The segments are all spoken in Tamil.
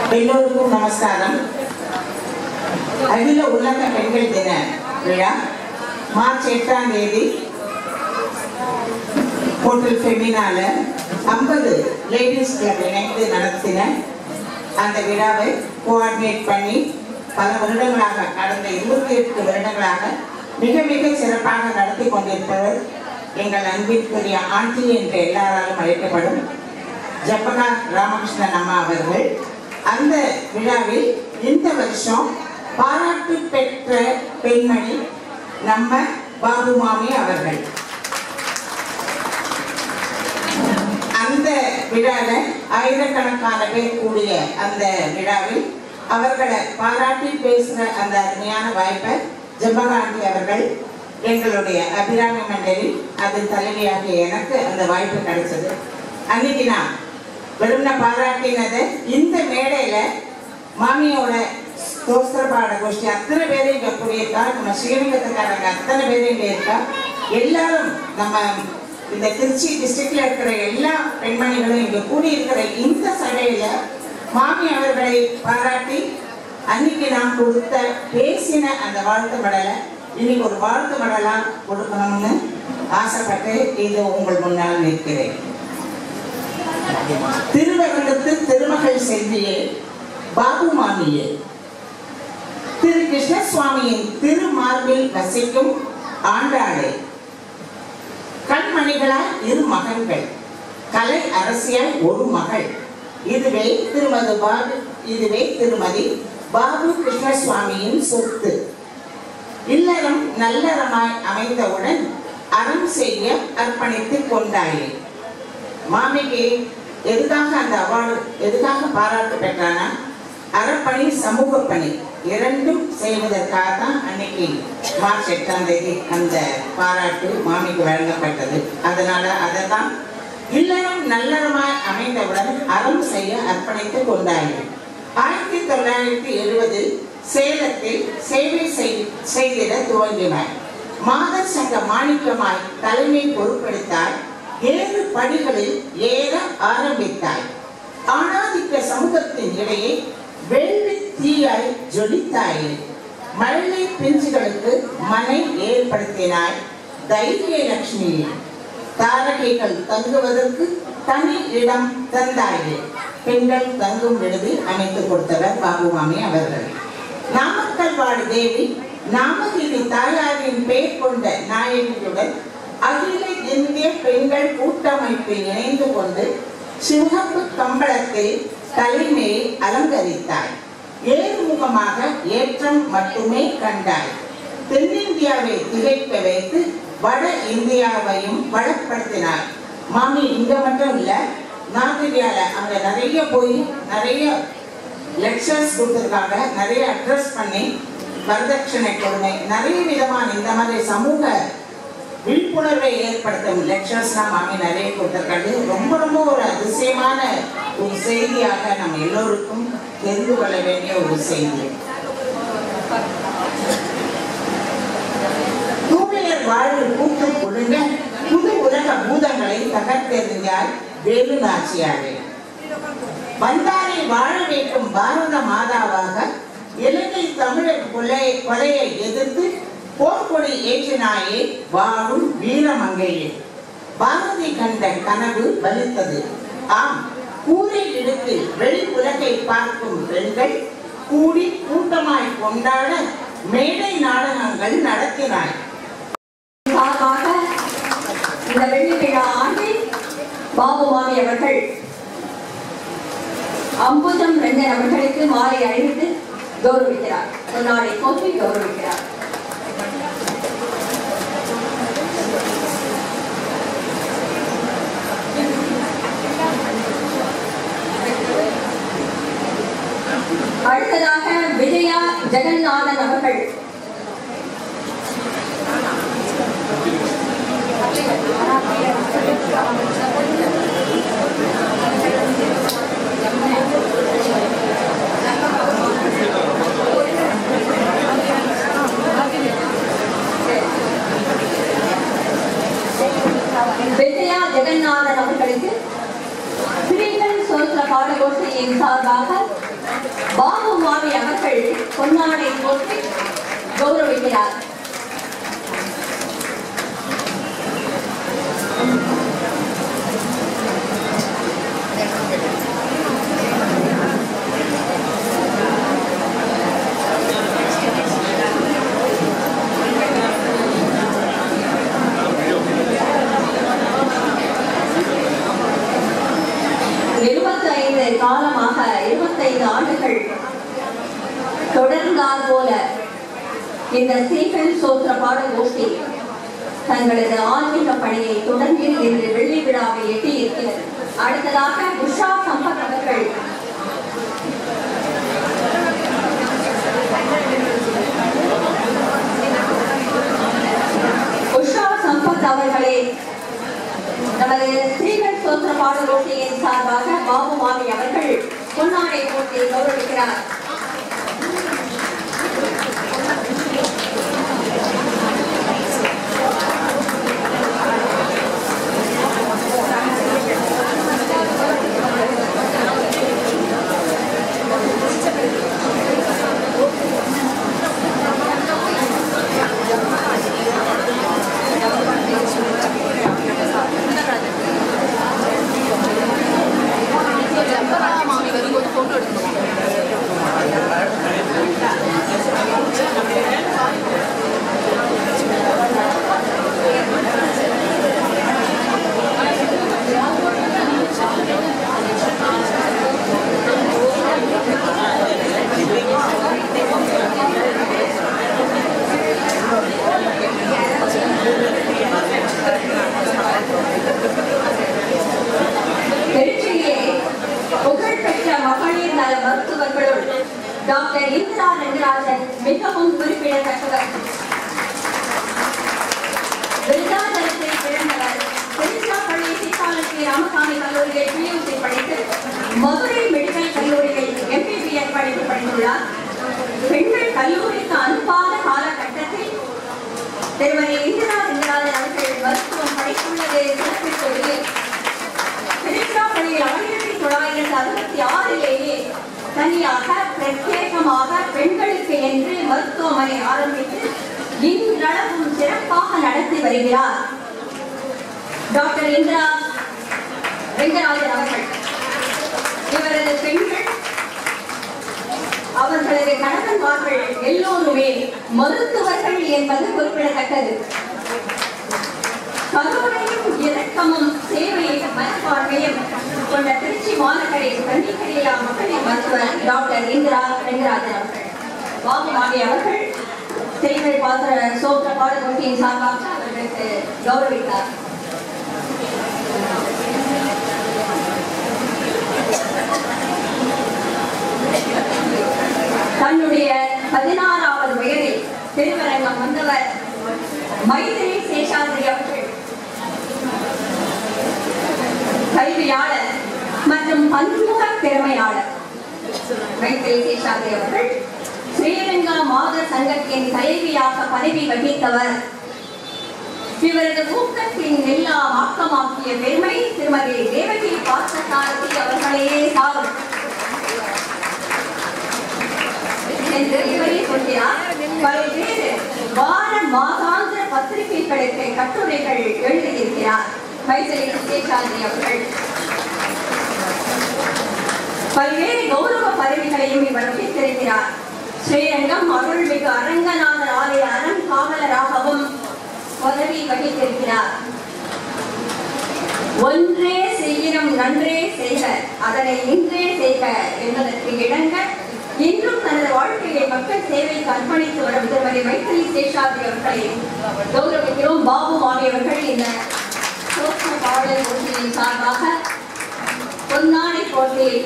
எல்லோருக்கும் நமஸ்காரம் அகில உலக பெண்கள் தின விழா மார்ச் எட்டாம் தேதி ஹோட்டல் ஃபெமினால ஐம்பது லேடிஸ் கிளப் இணைந்து நடத்தின அந்த விழாவை கோஆர்டினேட் பண்ணி பல வருடங்களாக கடந்த இருபத்தி எட்டு வருடங்களாக மிக மிக சிறப்பாக நடத்தி கொண்டிருப்பவர் எங்கள் அன்பிற்குரிய ஆண்டி என்று எல்லாராலும் அழைக்கப்படும் ஜப்பகா ராமகிருஷ்ணன் அம்மா அவர்கள் அந்த விழாவில் இந்த வருஷம் பாராட்டு பெற்ற பெண்மணி நம்ம பாபு மாமி அவர்கள் அந்த விழாவில் ஆயிரக்கணக்கான பேர் கூடிய அந்த விழாவில் அவர்களை பாராட்டி பேசுகிற அந்த அருமையான வாய்ப்பை ஜம்பகாண்டி அவர்கள் எங்களுடைய அபிராமி மண்டலி அதன் தலைவியாகிய எனக்கு அந்த வாய்ப்பு கிடைச்சது அன்னைக்கு நான் வெறும்ன பாராட்டினதை இந்த மேடையில மாமியோட தோஸ்திர பாட கோஷ்டி அத்தனை பேரும் இங்க கூடியிருக்கா நம்ம ஸ்ரீரங்கத்துக்காரங்க அத்தனை பேரும் இங்க இருக்கா எல்லாரும் நம்ம இந்த திருச்சி டிஸ்ட்ரிக்ட்ல இருக்கிற எல்லா பெண்மணிகளும் இங்க கூடியிருக்கிற இந்த சபையில மாமி அவர்களை பாராட்டி அன்னைக்கு நான் கொடுத்த பேசின அந்த வாழ்த்து மடலை இன்னைக்கு ஒரு வாழ்த்து மடலா கொடுக்கணும்னு ஆசைப்பட்டு இது உங்கள் முன்னால் நிற்கிறேன் திருவகண்டத்து திருமகள் செல்வியே பாபு மாமியே திரு கிருஷ்ணசுவாமியின் திருமார்பில் வசிக்கும் ஆண்டாளே கண்மணிகளாய் இரு மகன்கள் கலை அரசியல் ஒரு மகள் இதுவே திருமதி பாபு இதுவே திருமதி பாபு கிருஷ்ணசுவாமியின் சொத்து இல்லறம் நல்லறமாய் அமைந்தவுடன் அறம் செய்ய அர்ப்பணித்துக் கொண்டாயே மாமிக்கு எதுக்காக அந்த அவார்டு எதுக்காக பாராட்டு பெற்றானா அறப்பணி சமூக பணி இரண்டும் செய்வதற்காக தான் அன்னைக்கு மார்ச் எட்டாம் தேதி அந்த பாராட்டு மாமிக்கு வழங்கப்பட்டது அதனால அதை தான் இல்லறம் நல்லறமாய் அமைந்தவுடன் அறம் செய்ய அர்ப்பணித்துக் கொண்டார்கள் ஆயிரத்தி தொள்ளாயிரத்தி எழுபதில் சேலத்தில் சேவை செய்- செய்திட துவங்கினார் மாதர் சங்க மாணிக்கமாய் தலைமை பொறுப்பெடுத்தார் ஏழு படிகளில் ஏற ஆரம்பித்தாய் ஆணாதிக்க சமூகத்தின் இடையே வெள்ளி தீயாய் ஜொலித்தாயே மழலை பிஞ்சுகளுக்கு மனை ஏற்படுத்தினாய் தைரிய லட்சுமியே தாரகைகள் தங்குவதற்கு தனி இடம் தந்தாயே பெண்கள் தங்கும் விடுதி அமைத்து கொடுத்தவர் பாபு மாமி அவர்கள் நாமக்கல் வாடு தேவி நாமகிரி தாயாரின் பெயர் கொண்ட நாயகியுடன் அகில இந்திய பெண்கள் கூட்டமைப்பில் இணைந்து கொண்டு சிவப்பு கம்பளத்தில் தலைமையை அலங்கரித்தாய் ஏறுமுகமாக ஏற்றம் மட்டுமே கண்டாய் தென்னிந்தியாவை திகைக்க வைத்து வட இந்தியாவையும் வளப்படுத்தினார் மாமி இங்க மட்டும் இல்ல நார்த் இந்தியால அங்க நிறைய போய் நிறைய லெக்சர்ஸ் கொடுத்துருக்காங்க நிறைய அட்ரஸ் பண்ணி வரதட்சணை கொடுமை நிறைய விதமான இந்த மாதிரி சமூக விழிப்புணர்வை ஏற்படுத்தும் லெக்சர்ஸ்லாம் மாமி நிறைய கொடுத்துருக்காங்க ரொம்ப ரொம்ப ஒரு அதிசயமான ஒரு செய்தியாக நம்ம எல்லோருக்கும் தெரிந்து கொள்ள வேண்டிய ஒரு செய்தி தூமையர் வாழ்வு கூட்டு குழுங்க புது உலக பூதங்களை தகர்த்தெறிஞ்சால் வேலு நாச்சியாரே வந்தாரை வாழ வைக்கும் பாரத மாதாவாக இலங்கை தமிழர் கொலை கொலையை எதிர்த்து போர்க்கொடி ஏற்றினாயே வாழும் வீரமங்கையே பாரதி கண்ட கனவு பலித்தது ஆம் கூரை இடுக்கில் வெளி உலகை பார்க்கும் பெண்கள் கூடி கூட்டமாய் கொண்டாட மேடை நாடகங்கள் நடத்தினாய் சார்பாக இந்த வெள்ளி விழா ஆண்டில் பாபு மாமி அவர்கள் அம்புஜம் ரஞ்சன் அவர்களுக்கு மாலை அணிவித்து கௌரவிக்கிறார் பொன்னாடை போற்றி கௌரவிக்கிறார் அடுத்ததாக விஜயா ஜெகநாதன் அவர்கள் விஜயா ஜெகநாதன் அவர்களுக்கு ஸ்ரீகள் சோத்திர பாடகோஷ்டியின் சார்பாக பாபு மாவி அவர்கள் பொன்னாடை போட்டு கௌரவிக்கிறார் இருபத்தைந்து காலமாக இருபத்தைந்து ஆண்டுகள் தொடர்ந்தால் போல இந்த சீகன் சோத்திர பாட கோஷ்டி தங்களது ஆன்மீக பணியை தொடர்ந்து இன்று வெள்ளி விழாவை எட்டி இருக்கிறது அடுத்ததாக உஷா சம்பத் அவர்கள் உஷா சம்பத் அவர்களே நமது ஸ்ரீகர் சோத்திர பாடலோட்டியின் சார்பாக பாபு மாமி அவர்கள் பொன்னாடை போட்டி கௌரவிக்கிறார் மாமி வரும்போது போட்டோ எடுக்கணும் திருச்சியிலே புகழ்பெற்ற மகளிர் நல மருத்துவர்களுள் டாக்டர் இந்திரா ரங்கராஜன் மிகவும் குறிப்பிடத்தக்கவர் விருதாச்சலத்தில் பிறந்தவர் திருச்சிராப்பள்ளி சீதாலட்சுமி ராமசாமி கல்லூரியில் பியூசி படித்து மதுரை மெடிக்கல் கல்லூரியில் எம்பிபிஎஸ் படிப்பு படித்துள்ளார் பெண்கள் கல்லூரிக்கு அனுப்பாத காலகட்டத்தில் திருமதி இந்திரா ரங்கராஜன் அவர்கள் மருத்துவம் படித்துள்ளது சிறப்பித்துள்ளது திருச்சிராப்பள்ளியில் ஆயிரத்தி தொள்ளாயிரத்தி அறுபத்தி ஆறிலேயே தனியாக பிரத்யேகமாக பெண்களுக்கு என்று மருத்துவமனை ஆரம்பித்து இன்றளவும் சிறப்பாக நடத்தி வருகிறார் டாக்டர் இந்திரா ரெங்கராஜன் அவர்கள் இவரது பெண்கள் அவர்களது கணவன்மார்கள் எல்லோருமே மருத்துவர்கள் என்பது குறிப்பிடத்தக்கது கருணையும் இரக்கமும் சேவையும் மனப்பான்மையும் கொண்ட திருச்சி மாநகரை கன்னிக்கரையா மகளிர் மருத்துவர் டாக்டர் இந்திரா ரெங்கராஜன் அவர்கள் பாபுமாமி அவர்கள் செய்கள் பாத்திர சோத்திர பாடகோட்டியின் சார்பாக அவர்களுக்கு கௌரவித்தார் தன்னுடைய பதினாறாவது வயதில் திருவரங்கம் வந்தவர் மைதிரி சேஷாதிரி அவர்கள் கல்வியாளர் மற்றும் பன்முக திறமையாளர் மைத்திரி சேஷாதிரி அவர்கள் ஸ்ரீரங்கா மாதர் சங்கத்தின் தலைவியாக பதவி வகித்தவர் இவரது ஊக்கத்தின் எல்லாம் ஆக்கமாக்கிய பெருமை திருமதி தேவகி பார்த்தசாரதி அவர்களே சாரும் என்று இவரே சொல்கிறார் பல்வேறு வார மாதாந்திர பத்திரிகைகளுக்கு கட்டுரைகள் எழுதியிருக்கிறார் மைசரி சேஷாதிரி அவர்கள் பல்வேறு கௌரவ பதவிகளையும் இவர் வகித்திருக்கிறார் ஸ்ரீரங்கம் அருள்மிகு அரங்கநாதர் ஆலய அரண் காவலராகவும் பதவி வகித்திருக்கிறார் ஒன்றே செய்யினும் நன்றே செய்க அதனை இன்றே செய்க என்பதற்கு இணங்க இன்றும் தனது வாழ்க்கையை மக்கள் சேவைக்கு அர்ப்பணித்து வரும் திருமதி மைத்திரி சேஷாதி அவர்களை கௌரவிக்கிறோம் பாபு மாமி அவர்கள் இந்த சோற்று பாடல் போட்டியின் சார்பாக பொன்னாடை போட்டியில்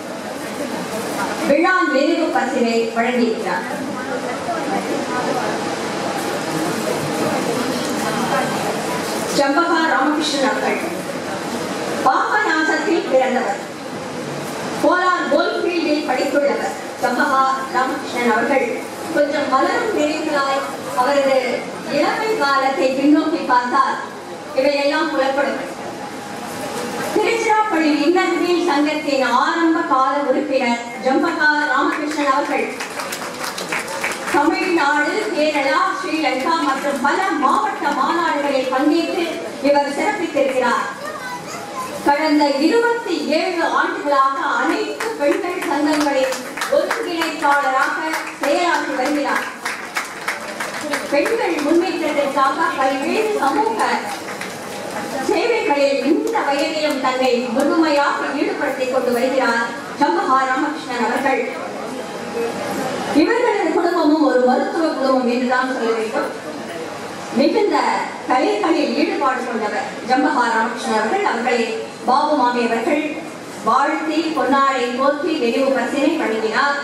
விழா நிறைவு பரிசினை வழங்கியிருக்கிறார் ஜம்பகா ராமகிருஷ்ணன் அவர்கள் பாபநாசத்தில் பிறந்தவர் போலார் கோல்ஃபீல்டில் படித்துள்ளவர் ஜம்பகா ராமகிருஷ்ணன் அவர்கள் கொஞ்சம் மலரும் நினைவுகளாய் அவரது இளமை காலத்தை பின்னோக்கி பார்த்தால் இவையெல்லாம் புலப்படும் திருச்சிராப்பள்ளி இன்னர்வீல் சங்கத்தின் ஆரம்ப கால உறுப்பினர் ஜம்பகா ராமகிருஷ்ணன் அவர்கள் தமிழ்நாடு கேரளா ஸ்ரீலங்கா மற்றும் பல மாவட்ட மாநாடுகளில் பங்கேற்று இவர் சிறப்பித்திருக்கிறார் கடந்த இருபத்தி ஏழு ஆண்டுகளாக அனைத்து பெண்கள் சங்கங்களின் ஒருங்கிணைப்பாளராக செயலாற்றி வருகிறார் பெண்கள் முன்னேற்றத்திற்காக பல்வேறு சமூக சேவைகளில் இந்த வயதிலும் தன்னை முழுமையாக ஈடுபடுத்திக் கொண்டு வருகிறார் சம்பஹா ராமகிருஷ்ணன் அவர்கள் இவர்களது குடும்பமும் ஒரு மருத்துவ குடும்பம் என்றுதான் சொல்ல வேண்டும் மிகுந்த கலைகளில் ஈடுபாடு கொண்டவர் ஜம்பஹா ராமகிருஷ்ணன் அவர்கள் அவர்களை பாபு மாமி அவர்கள் வாழ்த்தி பொன்னாடை போற்றி நினைவு பரிசினை வழங்கினார்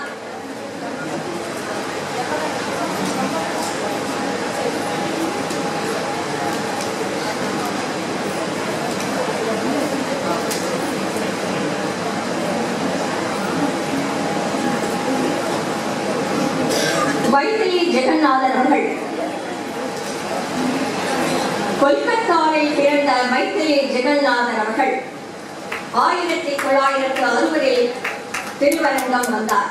வைத்திலி ஜெகநாதன் அவர்கள் கொல்கத்தாவில் பிறந்த மைத்திலி ஜெகநாதன் அவர்கள் ஆயிரத்தி தொள்ளாயிரத்து அறுபதில் திருவரங்கம் வந்தார்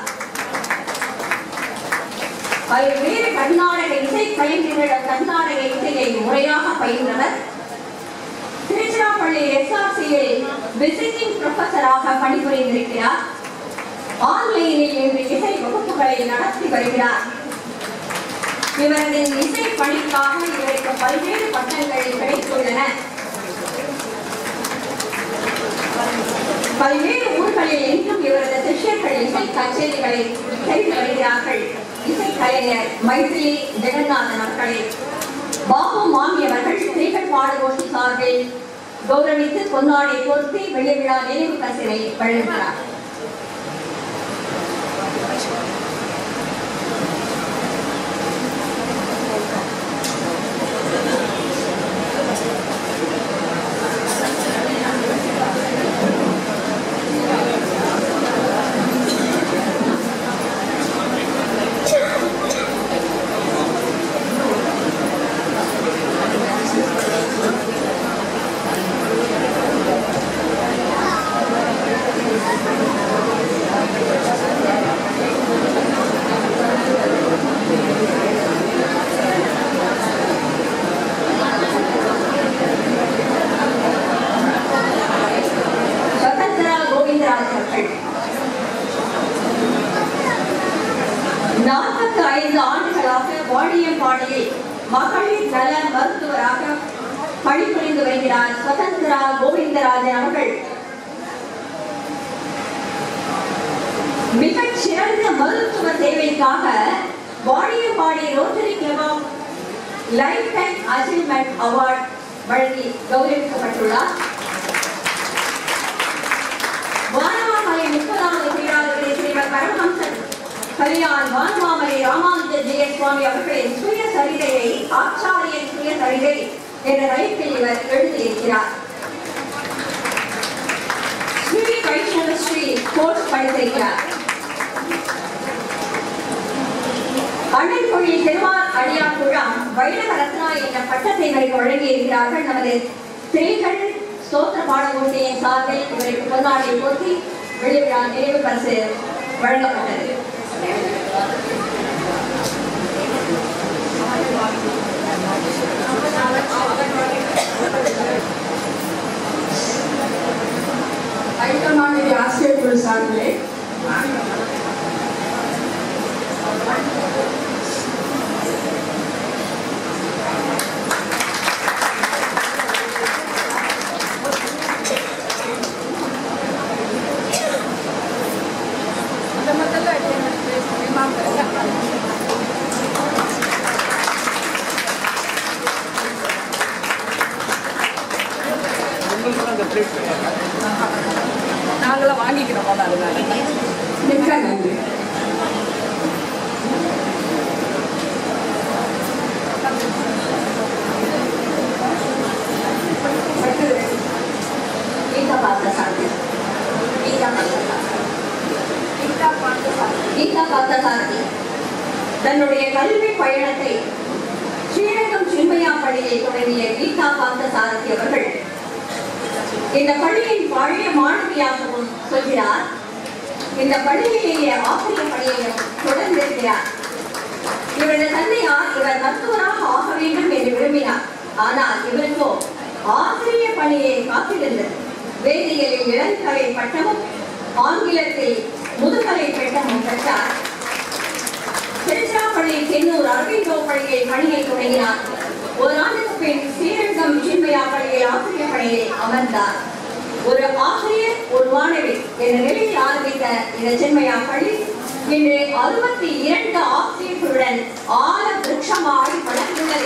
பல்வேறு கர்நாடக இசை கலைஞர்களிடம் கர்நாடக இசையை முறையாக பயின்றவர் திருச்சிராப்பள்ளி எஸ்ஆர்சியில் விசிட்டிங் ப்ரொஃபஸராக பணிபுரிந்திருக்கிறார் ஆன்லைனில் இன்று இசை வகுப்புகளை நடத்தி வருகிறார் இவரது இசை பணிக்காக இவருக்கு பல்வேறு பட்டங்கள் கிடைத்துள்ளன பல்வேறு ஊர்களில் இன்றும் இவரது சிஷ்யர்கள் இசை கச்சேரிகளை செய்து வருகிறார்கள் இசை கலைஞர் மைத்திலி ஜெகநாதன் அவர்களை பாபு மாமி அவர்கள் ஸ்ரீகள் பாடகோஷ்டி சார்பில் கௌரவித்து பொன்னாடை பொருத்தி வெள்ளி விழா நினைவு பரிசினை வழங்குகிறார் சுதந்திரா கோவிந்தராஜ் அவர்கள் நாற்பத்தி ஐந்து ஆண்டுகளாக வாணியம்பாடியில் மகளிர் நல மருத்துவராக பணிபுரிந்து வருகிறார் சுதந்திரா கோவிந்தராஜன் அவர்கள் மிகச் சிறந்த மருத்துவ சேவைக்காக Vaniyambadi rotary club life time achievement award வழங்கி கௌரவிக்கப்பட்டுள்ளார் வானமாமலை முப்பதாவது பீடாதிபதி ஸ்ரீமத் பரமஹம்சன் கலியான் வானமாமலை ராமானுஜ ஜெய சுவாமி அவர்களின் சுயசரிதையை ஆச்சாரியன் சுயசரிதை என்ற தலைப்பில் இவர் எழுதியிருக்கிறார் ஸ்ரீ வைஷ்ணவ ஸ்ரீ கோர்ஸ் படித்திருக்கிறார் அண்ணன் கோயில் திருவார் அடியார் குழாம் வைணவ ரத்னா என்ற பட்டத்தை இவருக்கு வழங்கியிருக்கிறார்கள் நமது ஸ்திரீகள் ஸ்தோத்திர பாடகோட்டியின் சார்பில் இவருக்கு பொன்னாடை போற்றி வெளிவிழா நினைவு பரிசு வழங்கப்பட்டது ஐக்கமாநில ஆசிரியர் குழு சார்பிலே நாங்களாம் வாங்கிக்கிறோம் அதனால மிக்க நன்றி கீதா பார்த்தசாரதி கீதா பார்த்தசாரதி கீதா பார்த்தசாரதி கீதா பார்த்தசாரதி தன்னுடைய கல்வி பயணத்தை ஸ்ரீரங்கம் சின்மயா பள்ளியில் தொடங்கிய கீதா பார்த்தசாரதி அவர்கள் இந்த பள்ளியின் பழைய மாணவியாகவும் சொல்கிறார் இந்த பள்ளியிலேயே ஆசிரியர் பணியையும் தொடர்ந்திருக்கிறார் இவரது தந்தையார் இவர் மருத்துவராக ஆக வேண்டும் என்று விரும்பினார் ஆனால் இவருக்கோ ஆசிரியர் பணியை காத்திருந்தது வேதியியலில் இளங்கலை பட்டமும் ஆங்கிலத்தில் முதுகலை பட்டமும் பெற்றார் திருச்சிராப்பள்ளி தென்னூர் அரவிந்தோ பள்ளியில் பணியை தொடங்கினார் ஓராண்டுக்கு பின் ஸ்ரீரங்கம் சின்மயா பள்ளியில் ஆசிரியர் பணியை அமர்ந்தார் ஒரு ஆசிரியர் ஒரு மாணவி என்ற நிலையில் ஆரம்பித்த இந்த சின்மயா பள்ளி இன்று அறுபத்தி இரண்டு ஆசிரியர்களுடன் ஆல விருட்சமாய் வளர்ந்துள்ளது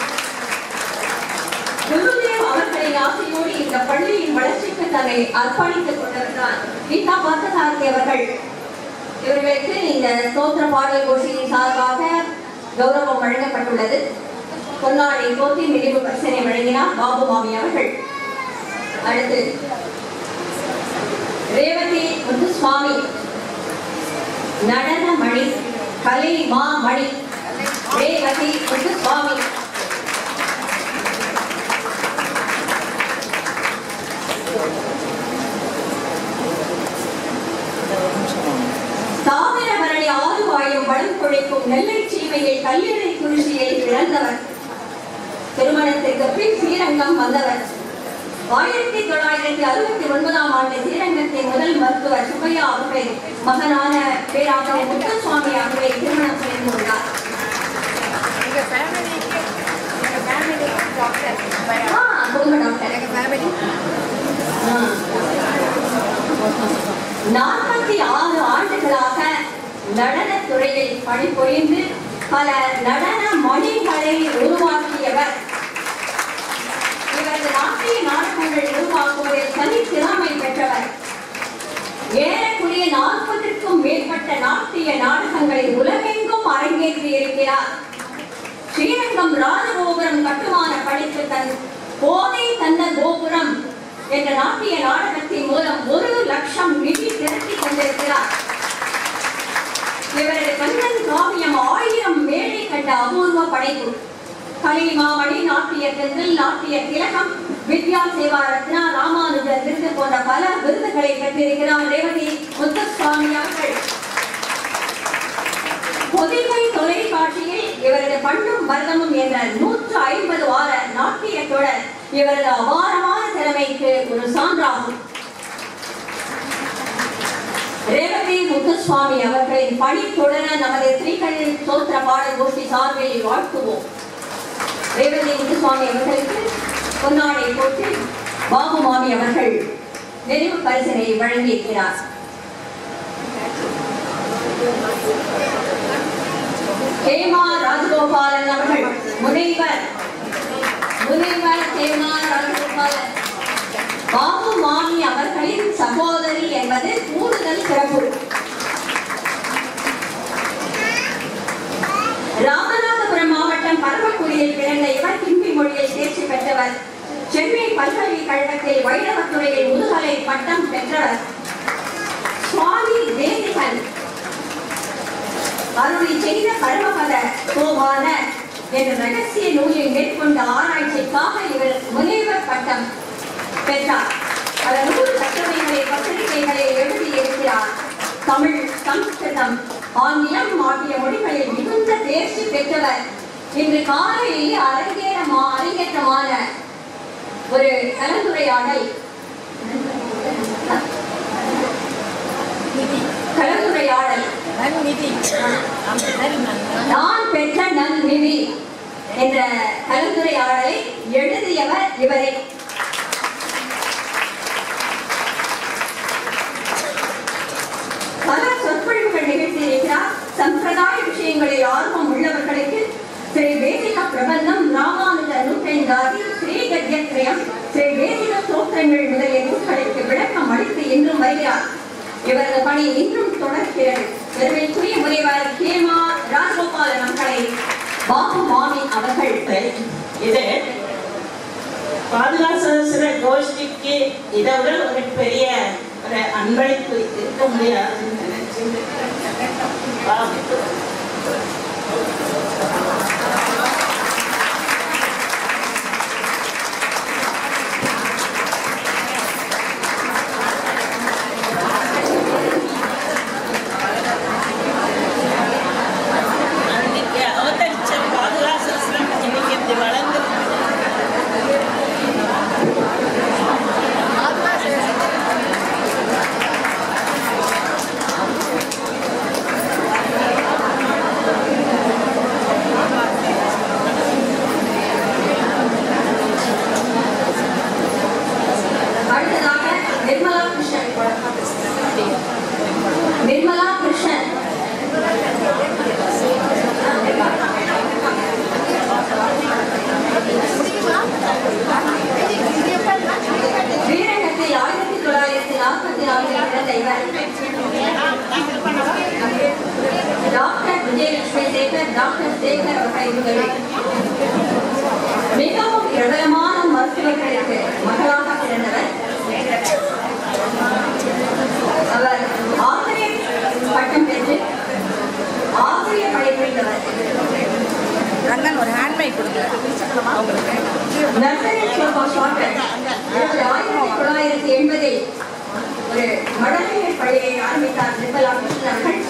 குருதேவ் அவர்களின் ஆசையோடு இந்த பள்ளியின் வளர்ச்சிக்கு தன்னை அர்ப்பணித்துக் கொண்டவர்தான் கீதா பார்த்தசாரதி அவர்கள் இவர்களுக்கு இந்த ஸ்தோத்திர பாடல் கோஷியின் சார்பாக கௌரவம் வழங்கப்பட்டுள்ளது பொன்னாடை போத்தி நினைவு பரிசனை வழங்கினார் பாபு மாமி அவர்கள் அடுத்து ரேவதி முத்துசுவாமி நடன மணி கலை மா மணி ரேவதி முத்துசுவாமி தாமிரபரணி ஆறு வாயும் வளம் கொழைக்கும் நெல்லை சீமையில் கல்லறை குறிச்சியில் பிறந்தவர் திருமணத்திற்கு பின் ஸ்ரீரங்கம் வந்தவர் ஆயிரத்தி தொள்ளாயிரத்தி அறுபத்தி ஒன்பதாம் ஆண்டு ஸ்ரீரங்கத்தின் முதல் மருத்துவர் சுப்பையா அவர்களின் மகனான பேராசிரியர் முத்துசுவாமி அவர்களை திருமணம் செய்து கொண்டார் எங்க ஃபேமிலிக்கு எங்க ஃபேமிலிக்கு டாக்டர் ஆ, குடும்ப டாக்டர் எங்க ஃபேமிலி நாற்பத்தி ஆறு ஆண்டுகளாக நடனத் துறையில் பணிபுரிந்து பல நடன மணிகளை உருவாக்கியவர் இவரது நாட்டிய நாடகங்கள் உருவாக்குவதில் தனித்திறமை பெற்றவர் ஏறக்குறைய நாற்பதுக்கும் மேற்பட்ட நாட்டிய நாடகங்களை உலகெங்கும் அரங்கேற்றி இருக்கிறார் ஸ்ரீரங்கம் ராஜகோபுரம் கட்டுமான பணிக்கு தன் போதை தந்த கோபுரம் என்ற நாட்டிய நாடகத்தின் மூலம் ஒரு லட்சம் நிதி திரட்டி கொண்டிருக்கிறார் இவரது கண்ணன் காவியம் ஆயிரம் மேடை கண்ட அபூர்வ படைப்பு கலிமாமணி நாட்டிய தென்றல் நாட்டிய திலகம் வித்யா சேவா ரத்னா ராமானுஜர் விருது போன்ற பல விருதுகளை பெற்றிருக்கிறார் ரேவதி முத்துசுவாமி அவர்கள் பொதிகை தொலைக்காட்சியில் இவரது பண்ணும் பரதமும் என்ற நூற்று ஐம்பது வார நாட்டிய தொடர் இவரது அபாரமான திறமைக்கு ஒரு சான்றாகும் ரேவதி முத்துசுவாமி அவர்களின் பணி தொடர நமது ஸ்ரீகள் சோத்திர பாடல் கோஷ்டி சார்பில் வாழ்த்துவோம் ரேவதி முத்துசுவாமி அவர்களுக்கு பொன்னாடை போட்டு பாபு மாமி அவர்கள் நினைவு பரிசனை வழங்கியிருக்கிறார் ஹேமா ராஜகோபாலன் அவர்கள் முனைவர் முனைவர் ஹேமா ராஜகோபாலன் பாபு மாமி அவர்களின் சகோதரி என்பது கூடுதல் சிறப்பு ராமநாதபுரம் மாவட்டம் பரமக்குடியில் பிறந்த இவர் ஹிந்தி மொழியில் தேர்ச்சி பெற்றவர் சென்னை பல்கலைக்கழகத்தில் வைணவத்துறையில் முதுகலை பட்டம் பெற்றவர் சுவாமி தேசிகன் அருளி செய்த பரமபத சோபான என்ற ரகசிய நூலில் மேற்கொண்ட ஆராய்ச்சிக்காக இவர் முனைவர் பட்டம் பெற்றார் பல நூல் கட்டுரைகளை பத்திரிகைகளை எழுதியிருக்கிறார் தமிழ் சம்ஸ்கிருதம் ஆங்கிலம் ஆகிய மொழிகளில் மிகுந்த தேர்ச்சி பெற்றவர் இன்று காலையில் அரங்கேறமா அரங்கேற்றமான ஒரு கலந்துரையாடல் கலந்துரையாடல் நன்னிதி நான் பெற்ற நன்னிதி என்ற கலந்துரையாடலை எழுதியவர் இவரே பல சொற்பொழிவுகள் நிகழ்த்தியிருக்கிறார் சம்பிரதாய விஷயங்களில் ஆர்வம் உள்ளவர்களுக்கு ஸ்ரீ வேதிக பிரபந்தம் ராமானுஜ நூற்றைந்தாதி ஸ்ரீ கத்யத்ரயம் ஸ்ரீ வேதிக சோத்திரங்கள் முதலிய நூல்களுக்கு விளக்கம் அளித்து இன்றும் வருகிறார் இவரது பணி இன்றும் தொடர்கிறது பெருமைக்குரிய முனைவர் ஹேமா ராஜகோபாலன் அவர்களை பாபு மாமி அவர்கள் இது பாதுகாசர கோஷ்டிக்கு இதை விட ஒரு பெரிய ஒரு அன்பளிப்பு இருக்க முடியாதுன்னு நினைச்சு பாவம். டாக்டர் சேகர் அவர்களை முதலில் மிகவும் பிரபலமான மருத்துவர்களுக்கு மகளாக பிறந்தவர் அவர் ஆசிரியர் பட்டம் பெற்று ஆசிரியர் பணிபுரிந்தவர் ரங்கன் ஒரு ஹேண்ட்மேட் கொடுங்க அவங்களுக்கு நர்சரி ஸ்கூல் ஆஃப் ஷார்ட்கட் ஆயிரத்தி தொள்ளாயிரத்தி எண்பதில் ஒரு மழலையர் பள்ளியை ஆரம்பித்தார் நிர்மலா கிருஷ்ணன் அவர்கள்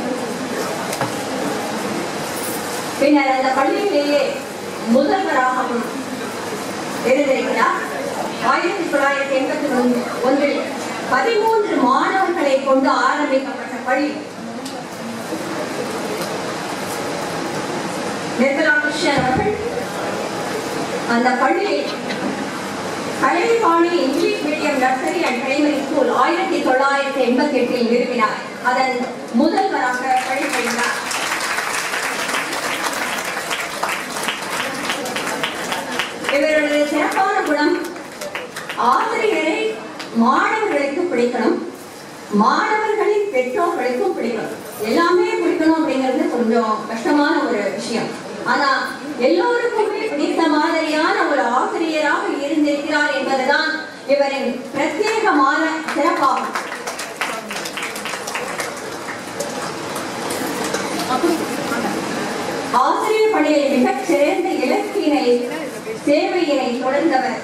பின்னர் அந்த பள்ளியிலேயே முதல்வராகவும் இருந்திருக்கிறார் ஆயிரத்தி தொள்ளாயிரத்தி எண்பத்தி ஒன்று ஒன்றில் பதிமூன்று மாணவர்களை கொண்டு ஆரம்பிக்கப்பட்ட பள்ளி நிர்மலா கிருஷ்ணன் அவர்கள் அந்த பள்ளியில் Kalaivani English medium nursery and primary school ஆயிரத்தி தொள்ளாயிரத்தி எண்பத்தி எட்டில் நிறுவினார் அதன் முதல்வராக பணிபுரிந்தார் இவருடைய சிறப்பான குணம் ஆசிரியரை மாணவர்களுக்கு பிடிக்கணும் மாணவர்களின் பெற்றோர்களுக்கும் பிடிக்கணும் எல்லாமே பிடிக்கணும் அப்படிங்கிறது கொஞ்சம் கஷ்டமான ஒரு விஷயம் ஆனா எல்லோருக்குமே பிடித்த மாதிரியான ஒரு ஆசிரியராக இருந்திருக்கிறார் என்பதுதான் இவரின் பிரத்யேகமான சிறப்பாகும் ஆசிரியர் பணியில் மிகச் சிறந்த இலக்கினை சேவையினை தொடர்ந்தவர்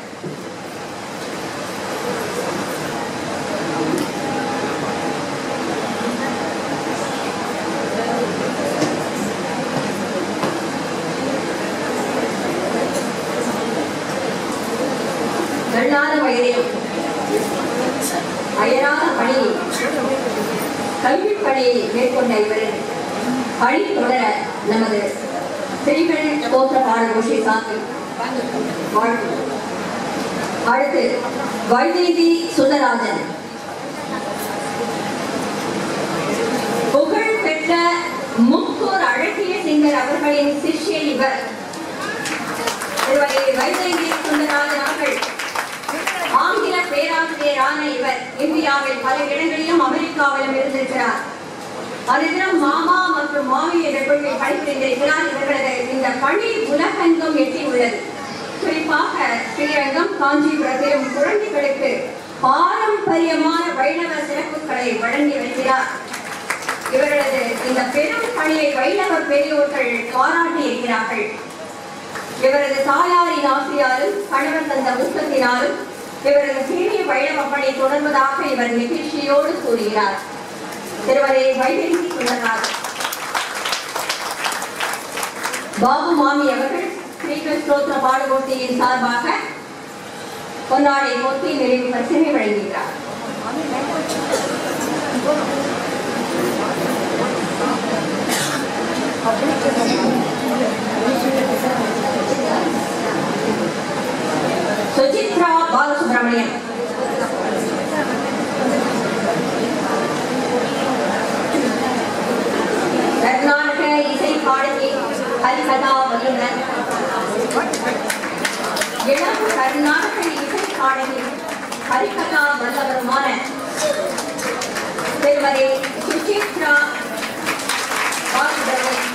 தள்ளாத வயதிலும் அயராத பணி கல்வி பணியை மேற்கொண்ட இவரின் பணி தொடர நமது ஸ்ரீகள் ஸ்தோத்திர பாடகோஷி சாத்தி வாழ்த்து அடுத்து வைதேகி சுந்தராஜன் புகழ் பெற்ற முக்கூர் அழகிய சிங்கர் அவர்களின் சிஷ்யர் இவர் திருவரை வைதேகி சுந்தராஜன் அவர்கள் ஆங்கில பேராசிரியரான இவர் இந்தியாவில் பல இடங்களிலும் அமெரிக்காவிலும் இருந்திருக்கிறார் அதிலும் மாமா மற்றும் மாமியர்களுக்குள்ளே படித்திருந்திருக்கிறார் இவர்களது இந்த பணி உலகெங்கும் எட்டியுள்ளது குறிப்பாக ஸ்ரீரங்கம் காஞ்சிபுரத்திலும் குழந்தைகளுக்கு பாரம்பரியமான வைணவ சிறப்புகளை வழங்கி வருகிறார் இவர்களது இந்த பெரும் பணியை வைணவ பெரியோர்கள் பாராட்டி இருக்கிறார்கள் இவரது தாயாரின் ஆசையாலும் கணவர் தந்த ஊக்கத்தினாலும் இவரது சீரிய வைணவ பணி தொடர்வதாக இவர் நெகிழ்ச்சியோடு கூறுகிறார் திருவரை வைதேகி சொன்னார் பாபு மாமி அவர்கள் ஸ்ரீகிருஷ்ண ஸ்தோத்திர பாடுகோட்டியின் சார்பாக பொன்னாடை போட்டி நிறைவு பரிசினை வழங்குகிறார் சுசித்ரா பாலசுப்ரமணியன் கர்நாடக இசை பாடகி ஹரிகதா வல்லுநர் இளம் கர்நாடக இசை பாடகி ஹரிகதா வல்லவருமான திருமதி சுசித்ரா பாலசுப்ரமணியன்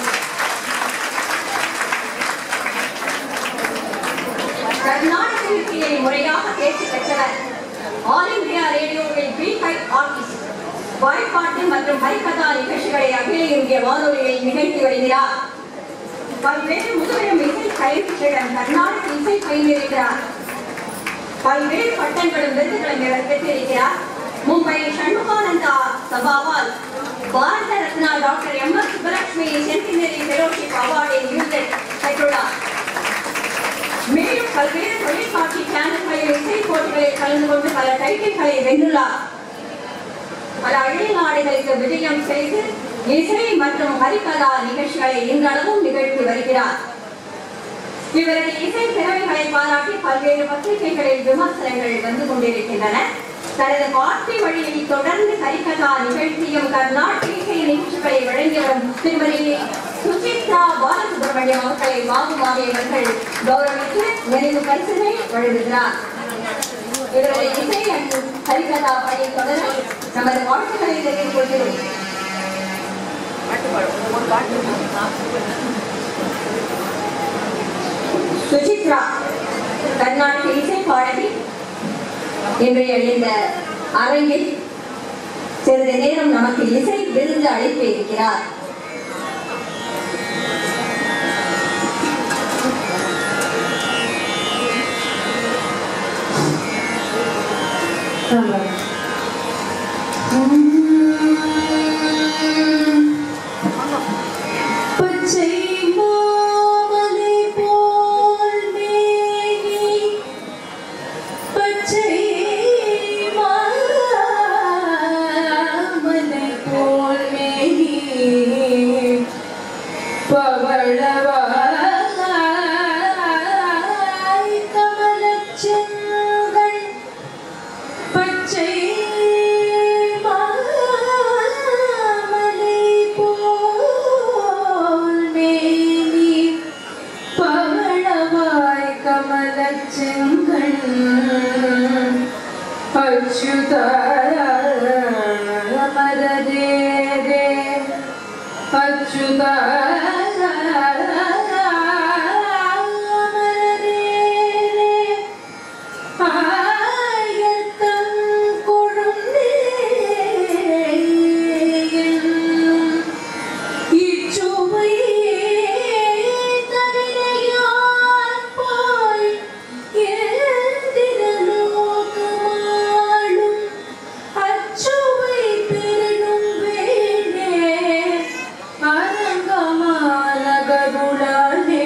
கர்நாடக இசையை முறையாக தேர்ச்சி பெற்றவர் ஆல் இந்தியா ரேடியோவில் பி ஹை ஆர்டிஸ்ட் வாய்ப்பாட்டு மற்றும் ஹரிகதா நிகழ்ச்சிகளை அகில இந்திய வானொலியில் நிகழ்த்தி வருகிறார் பல்வேறு முதுபெரும் இசை கலைஞர்களிடம் கர்நாடக இசை பயின்றிருக்கிறார் பல்வேறு பட்டங்களும் விருதுகளும் இவர் பெற்றிருக்கிறார் மும்பை சண்முகானந்தா சபாவால் Bharat Ratna doctor M S Subbulakshmi centenary fellowship அவார்டின் விருது பெற்றுள்ளார் மேலும் பல்வேறு தொலைக்காட்சி சேனல்களில் இசை போட்டிகளில் கலந்து கொண்டு பல டைட்டில்களை வென்றுள்ளார் பல அழகிய நாடுகளுக்கு விஜயம் செய்து இசை மற்றும் ஹரிகதா நிகழ்ச்சிகளை இன்றளவும் நிகழ்த்தி வருகிறார் இவரது இசை திறமைகளை பாராட்டி பல்வேறு பத்திரிகைகளில் விமர்சனங்கள் வந்து கொண்டிருக்கின்றன தனது வார்த்தை வழியில் தொடர்ந்து ஹரிகதா நிகழ்ச்சியும் கர்நாடக இசை நிகழ்ச்சிகளை வழங்கி வரும் திருமதி சுசித்ரா பாலசுப்ரமணியம் அவர்களை பாபுமாவி அவர்கள் கௌரவித்து நினைவு பரிசினை வழங்குகிறார் இவரது இசை மற்றும் ஹரிகதா பணி தொடர நமது வாழ்த்துக்களை தெரிவித்துக் கொள்கிறோம் பாட்டு பாடும் ஒரு பாட்டு கர்நாடக இசை பாடகி இன்றைய இந்த அரங்கில் சிறிது நேரம் நமக்கு இசை விருந்து அழைப்பு இருக்கிறார் பச்சை மாமலை போல் மேனி பச்சை மாமலை போல் மேனி பவளவாய் கமலச்செங்கண் பச்சை மாமலை போல் மேனி பவளவாய் கமலச்செங்கண் அச்சுத மரதே ரே அச்சுத மரதே ரே ஆயத்தம் கொழுந்தே இச்சுவை தனிலையார் போய் ஏந்திரலோகமாளும் அச்சுவை பெருகும் வேண்டே அரங்கமானகருளானே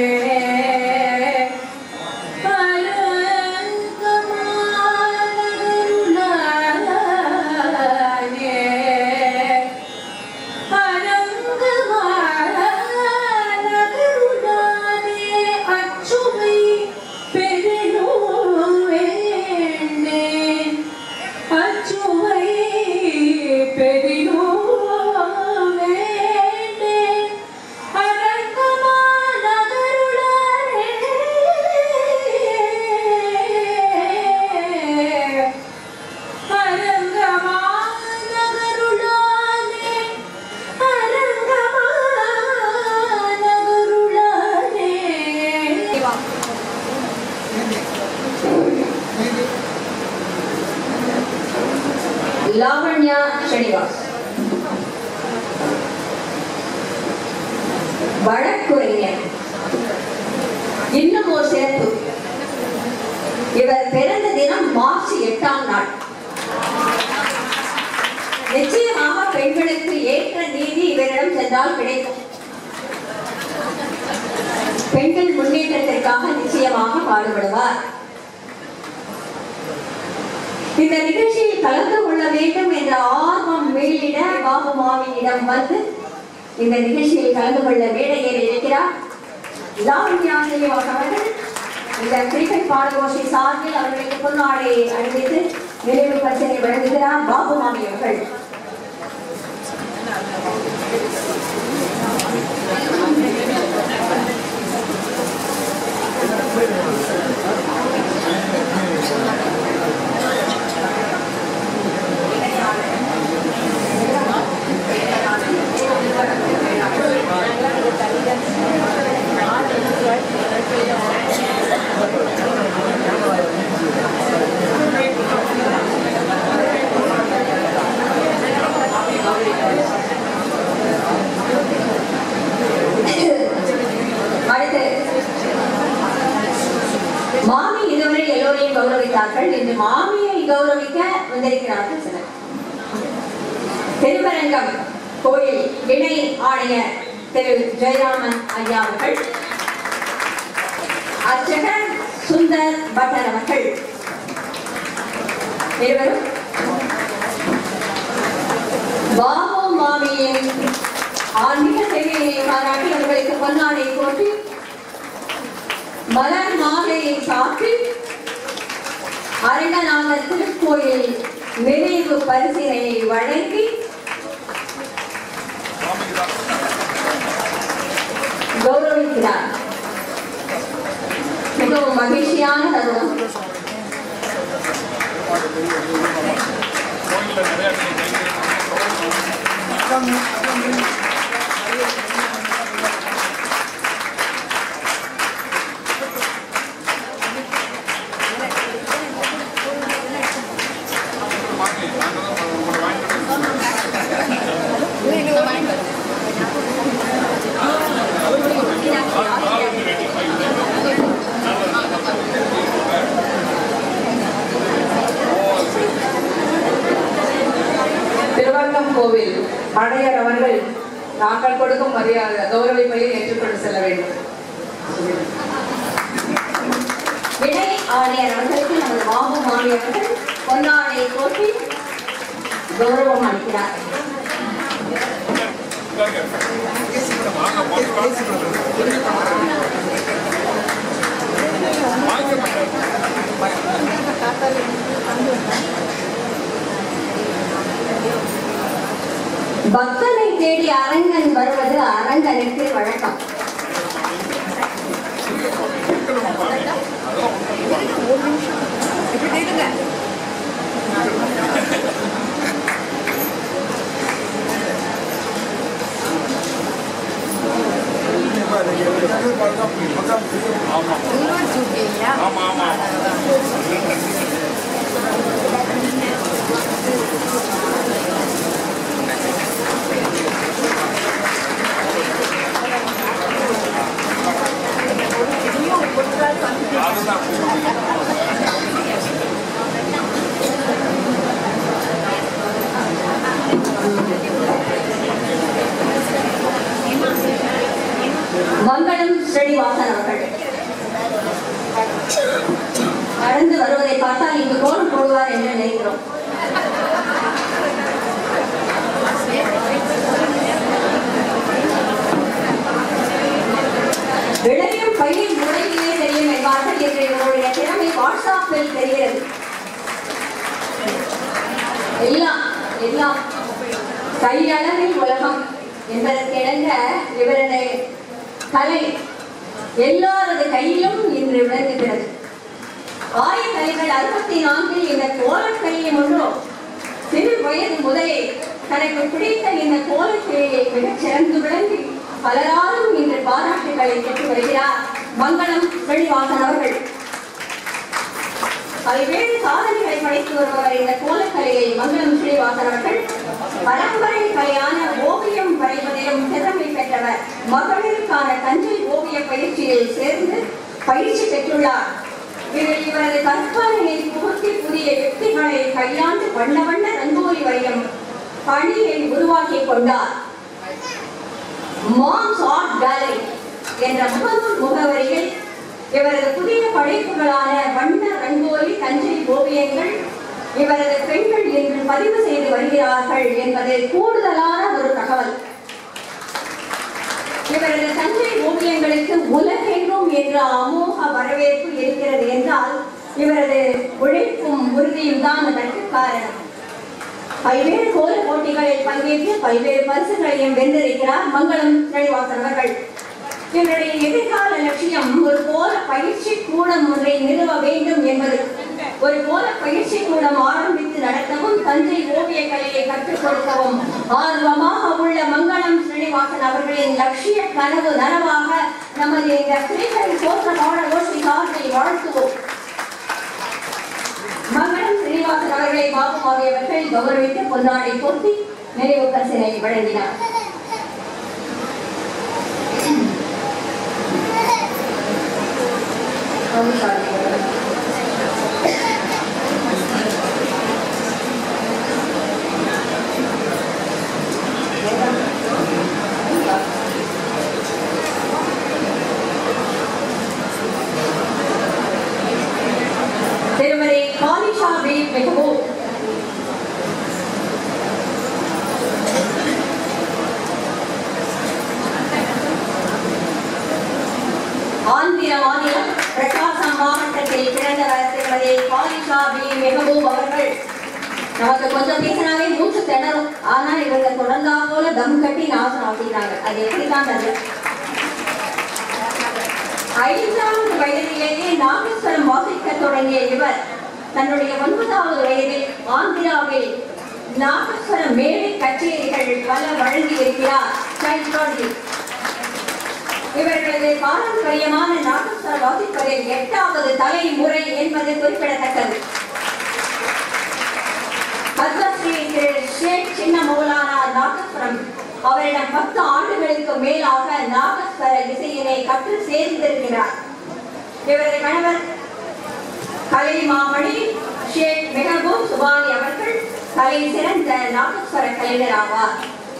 அரங்கமானகருளானே அரங்கமானகருளானே அச்சுவை பெருகும் வேண்டே அச்சுவை பெரிதும் வேண்டே அரங்கமா நகருளாரே அரங்கமா நகருளானே அரங்கமா நகருளானே லாவண்யா ஸ்ரீனிவாஸ் வழக்குரைஞர் இன்னும் ஒரு சிறப்பு இவர் பிறந்த தினம் மார்ச் எட்டாம் நாள் நிச்சயமாக பெண்களுக்கு ஏற்ற நீதி இவரிடம் சென்றால் கிடைக்கும் பெண்கள் முன்னேற்றத்திற்காக நிச்சயமாக பாடுபடுவார் இந்த நிகழ்ச்சியில் கலந்து கொள்ள வேண்டும் என்ற ஆர்வம் மேலிட பாபு மாவியிடம் வந்து இந்த நிகழ்ச்சியில் கலந்து கொள்ள மேடையில் இருக்கிறார் லாவண்யா ஸ்ரீனிவாஸ் அவர்கள் இந்த கிரிக்கெட் பாடகோஷி சார்பில் அவர்களுக்கு பொன்னாடை அணிவித்து நினைவு பரிசனை வழங்குகிறார் பாபு மாமி அவர்கள் அடுத்து மாமி இதுவரை எல்லோரையும் கௌரவித்தார்கள் இன்று மாமியை கௌரவிக்க வந்திருக்கிறார்கள் சிலர் திருவரங்கம் கோயில் இணை ஆணையர் திரு ஜெயராமன் ஐயா அவர்கள் அர்ச்சகர் சுந்தர் பட்டர் அவர்கள் இருவரும் பாபு மாமியின் ஆன்மீக சேவையை பாராட்டி அவர்களுக்கு பொன்னாடை போற்றி மலர் மாலையை சாற்றி அரங்கநாதர் திருக்கோயில் நினைவு பரிசினை வழங்கி கௌரவிக்கிறார் மிகவும் மகிழ்ச்சியான தருணம் அடையர் அவர்கள் நாங்கள் கொடுக்கும் மரியாதை கௌரவிப்பை ஏற்றுக்கொண்டு செல்ல வேண்டும் விடை ஆணையர் அவர்களுக்கு நமது பாபு மாமி அவர்கள் பொன்னாடை போட்டி கௌரவம் அளிக்கிறார் பக்தனை தேடி அரங்கன் வருவது அரங்கனுக்கு வழக்கம் இப்படி நில்லுங்க இன்னும் சுட்டியா மங்களம் ஸ்ரீனிவாசன் அவர்கள் நடந்து வருவதை பார்த்தால் இங்கு கோலம் போடுவார் என்று நினைக்கிறோம் விளையும் பயிர் முறையிலே தெரியும் என்பார்கள் என்று இவருடைய திறமை வாட்ஸ்அப்பில் தெரிகிறது எல்லாம் எல்லாம் கையளவில் உலகம் என்பதற்கிணங்க இவரது கலை எல்லாரது கையிலும் இன்று விளங்குகிறது ஆயக்கலைகள் அறுபத்தி நான்கில் இந்த கோலக்கலையை ஒன்றோ சிறு வயது முதலே தனக்கு பிடித்த இந்த கோலக்கலையை மிகச் சிறந்து விளங்கி பலராலும் இன்று பாராட்டுகளை பெற்று வருகிறார் மங்களம் வெளிவாசன் அவர்கள் பல்வேறு சாதனைகளை படைத்து வருபவர் இந்த கோலக்கலையை மங்களம் ஸ்ரீவாசன் அவர்கள் பரம்பரை கலையான ஓவியம் வரைவதிலும் திறமை பெற்றவர் மகளிருக்கான தஞ்சை ஓவிய பயிற்சியில் சேர்ந்து பயிற்சி பெற்றுள்ளார் இதில் இவரது கற்பனையை புகுத்தி புதிய யுக்திகளை கையாண்டு வண்ண வண்ண ரங்கோலி வரையும் பணியை உருவாக்கி கொண்டார் மாம்ஸ் ஆர்ட் கேலரி என்ற முகநூல் முகவரியில் இவரது புதிய படைப்புகளான வண்ண ரங்கோலி தஞ்சை ஓவியங்கள் இவரது பெண்கள் இன்று பதிவு செய்து வருகிறார்கள் என்பது கூடுதலான ஒரு தகவல் இவரது தஞ்சை ஓவியங்களுக்கு உலகெங்கும் என்ற அமோக வரவேற்பு இருக்கிறது என்றால் இவரது உழைப்பும் உறுதியும் தான் அதற்கு காரணம் பல்வேறு கோல போட்டிகளில் பங்கேற்று பல்வேறு பரிசுகளையும் வென்றிருக்கிறார் மங்களம் ஸ்ரீனிவாசன் அவர்கள் இவருடைய எதிர்கால லட்சியம் ஒரு கோல பயிற்சி கூடம் ஒன்றை நிறுவ வேண்டும் என்பது ஒரு கோல பயிற்சி கூடம் ஆரம்பித்து நடத்தவும் தஞ்சை ஓவிய கலையை கற்றுக் கொடுக்கவும் ஆர்வமாக உள்ள மங்களம் ஸ்ரீனிவாசன் அவர்களின் லட்சிய கனவு நனவாக நமது இந்த ஸ்ரீகரி தோற்ற பாட ஓசி சார்பில் வாழ்த்துவோம் மங்களம் ஸ்ரீனிவாசன் அவர்களை பாபு ஆகியவர்கள் கௌரவித்து பொன்னாடை போர்த்தி நினைவு பரிசினை வழங்கினார் திருமதி காலிஷா பி மெஹபூப் ஆந்திர மாநிலம் பிரகாசம் மாவட்டத்தில் பிறந்தவர் திருமதி காலிஷா பி மெஹபூப் அவர்கள் நமக்கு கொஞ்சம் பேசினாவே மூச்சு திணறும் ஆனா இவங்க தொடர்ந்தா போல தம் கட்டி நாசம் ஆக்கிட்டாங்க அது எப்படிதான் தெரியல ஐந்தாவது வயதிலேயே நாகேஸ்வரம் வாசிக்க தொடங்கிய இவர் தன்னுடைய ஒன்பதாவது வயதில் ஆந்திராவில் நாகேஸ்வர மேடை கச்சேரிகள் பல வழங்கி இருக்கிறார் சைல்ட்ஹுட் இவர்களது பாரம்பரியமான நாகஸ்வர வாசிப்பதில் எட்டாவது தலைமுறை என்பது குறிப்பிடத்தக்கது பத்மஸ்ரீ திரு ஷேக் சின்ன மௌலானா நாகஸ்வரம் அவரிடம் பத்து ஆண்டுகளுக்கு மேலாக நாகஸ்வர இசையினை கற்று சேர்ந்திருக்கிறார் இவரது கணவர் கலை மாமணி ஷேக் மெஹபூப் சுபானி அவர்கள் கலை சிறந்த நாகஸ்வர கலைஞர் ஆவார்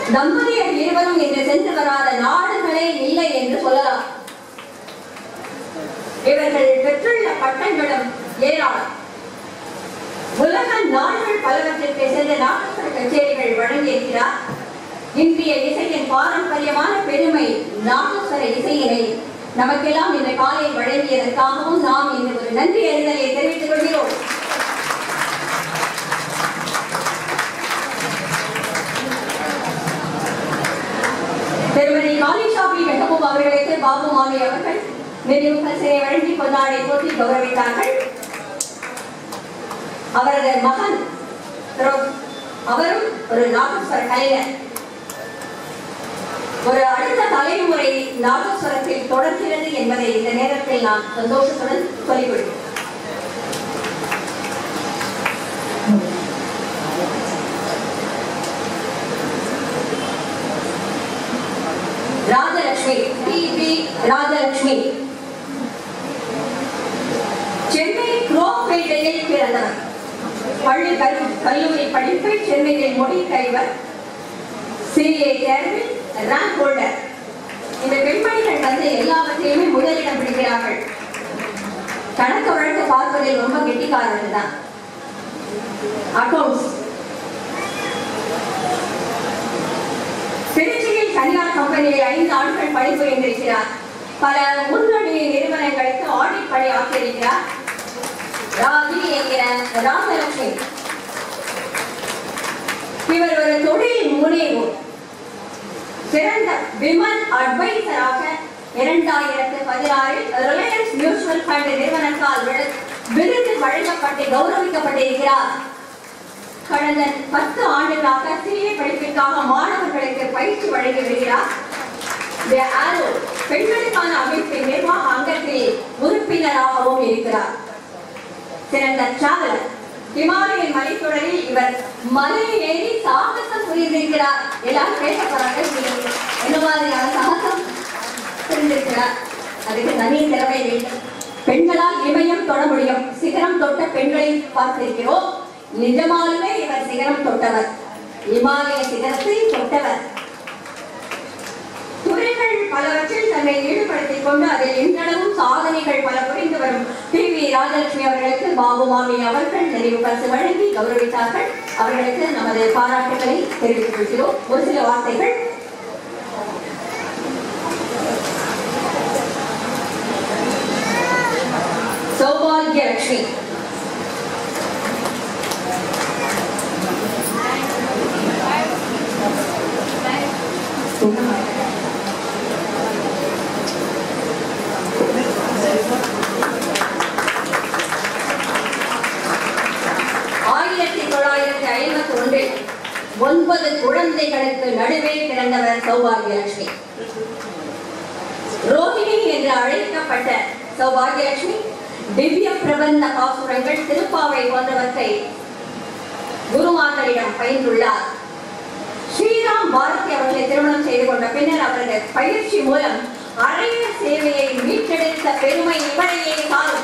தம்பதியர் இருவரும் இன்று சென்று வராத நாடுகளே இல்லை என்று சொல்லலாம் இவர்கள் பெற்றுள்ள பட்டங்களும் ஏராளம் உலக நாடுகள் பலவற்றிற்கு சென்ற நாட்டுப்புற கச்சேரிகள் வழங்கியிருக்கிறார் இன்றைய இசையின் பாரம்பரியமான பெருமை நாட்டுஸ்வர இசையினை நமக்கெல்லாம் இந்த காலை வழங்கியதற்காகவும் நாம் இன்று ஒரு நன்றி அறிதலை தெரிவித்துக் கொள்கிறோம் திருமதி காளிசாமி மெஹபூப் அவர்களுக்கு பாபு மாமி அவர்கள் நினைவு பரிசனை வழங்கி பொன்னாடை போட்டி கௌரவித்தார்கள் அவரது மகன் திரு- அவரும் ஒரு நாகஸ்வர கலைஞர் ஒரு அடுத்த தலைமுறை நாகஸ்வரத்தில் தொடர்கிறது என்பதை இந்த நேரத்தில் நான் சந்தோஷத்துடன் சொல்லிக் கொள்கிறேன் ராஜலட்சுமி டி பி ராஜலட்சுமி சென்னை குரோப்பேட்டையில் பிறந்தவர் பள்ளி கல்- கல்லூரி படிப்பை சென்னையில் முடித்த இவர் சிறிய தேர்வில் ரேங்க் ஹோல்டர் இந்த பெண்மணிகள் வந்து எல்லாவற்றையுமே முதலிடம் பிடிக்கிறார்கள் கணக்கு வழக்கு பார்ப்பதில் ரொம்ப கெட்டிக்காரர்கள் தான் அக்கௌண்ட்ஸ் திருச்சியில் தனியார் கம்பெனியில் ஐந்து ஆண்டுகள் பணிபுரிந்திருக்கிறார் பல முன்னணி நிறுவனங்களுக்கு ஆடிட் பணி ஆற்றியிருக்கிறார் ராஜி என்கிற ராமலட்சுமி இவர் ஒரு தொழில் முனைவோர் சிறந்த விமன் அட்வைசராக இரண்டாயிரத்து பதினாறில் ரிலையன்ஸ் மியூச்சுவல் ஃபண்ட் நிறுவனத்தால் விரு- விருது வழங்கப்பட்டு கௌரவிக்கப்பட்டிருக்கிறார் கடந்த பத்து ஆண்டுகளாக சிறிய படிப்பிற்காக மாணவர்களுக்கு பயிற்சி வழங்கி வருகிறார் The Arrow பெண்களுக்கான அமைப்பின் நிர்வாக அங்கத்தில் உறுப்பினராகவும் இருக்கிறார் சிறந்த டிராவலர் ஹிமாலயன் மலைத்தொடரில் இவர் மலை ஏறி சாகசம் புரிந்திருக்கிறார் எல்லாரும் பேச போறாங்க நீங்க என்ன மாதிரியான சாகசம் புரிந்திருக்கிறார் அதுக்கு தனி திறமை வேண்டும் பெண்களால் இமயம் தொட முடியும் சிகரம் தொட்ட பெண்களை பார்த்திருக்கிறோம் நிஜமாலுமே இவர் சிகரம் தொட்டவர் இமாலய சிகரத்தை தொட்டவர் துறைகள் பலவற்றில் தன்னை ஈடுபடுத்திக் கொண்டு அதில் இன்றளவும் சாதனைகள் பல புரிந்து வரும் டி வி ராஜலட்சுமி அவர்களுக்கு பாபு மாமி அவர்கள் நினைவு பரிசு வழங்கி கௌரவித்தார்கள் அவர்களுக்கு நமது பாராட்டுகளை தெரிவித்துக் கொள்கிறோம் ஒரு சில வார்த்தைகள் சௌபாகியலட்சுமி ஆயிரத்தி தொள்ளாயிரத்தி ஐம்பத்தி ஒன்றில் ஒன்பது குழந்தைகளுக்கு நடுவே பிறந்தவர் சௌபாகியலட்சுமி ரோஹிணி என்று அழைக்கப்பட்ட சௌபாகியலட்சுமி திவ்ய பிரபந்த பாசுரங்கள் திருப்பாவை போன்றவற்றை குருமார்களிடம் பயின்றுள்ளார் ஸ்ரீராம் பாரதி அவர்களை திருமணம் செய்து கொண்ட பின்னர் அவரது பயிற்சி மூலம் அறைய சேவையை மீட்டெடுத்த பெருமை இவரையே சாரும்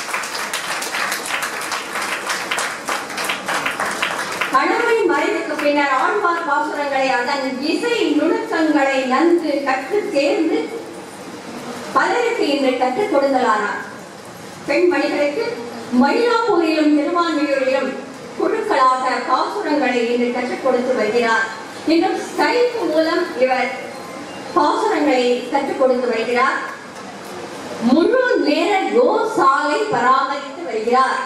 கணவனின் மறைவுக்கு பின்னர் ஆழ்வார் பாசுரங்களை அதன் இசை நுணுக்கங்களை நன்கு கற்று தேர்ந்து பலருக்கு இன்று கற்றுக் கொடுங்களானார் பெண்மணிகளுக்கு மயிலாப்பூரிலும் திருவான்மையூரிலும் குழுக்களாக பாசுரங்களை இன்று கற்றுக் கொடுத்து வருகிறார் இன்னும் ஸ்கைப் மூலம் இவர் பாசுரங்களை கற்றுக் கொடுத்து வருகிறார் முழு நேர யோசாலை பராமரித்து வருகிறார்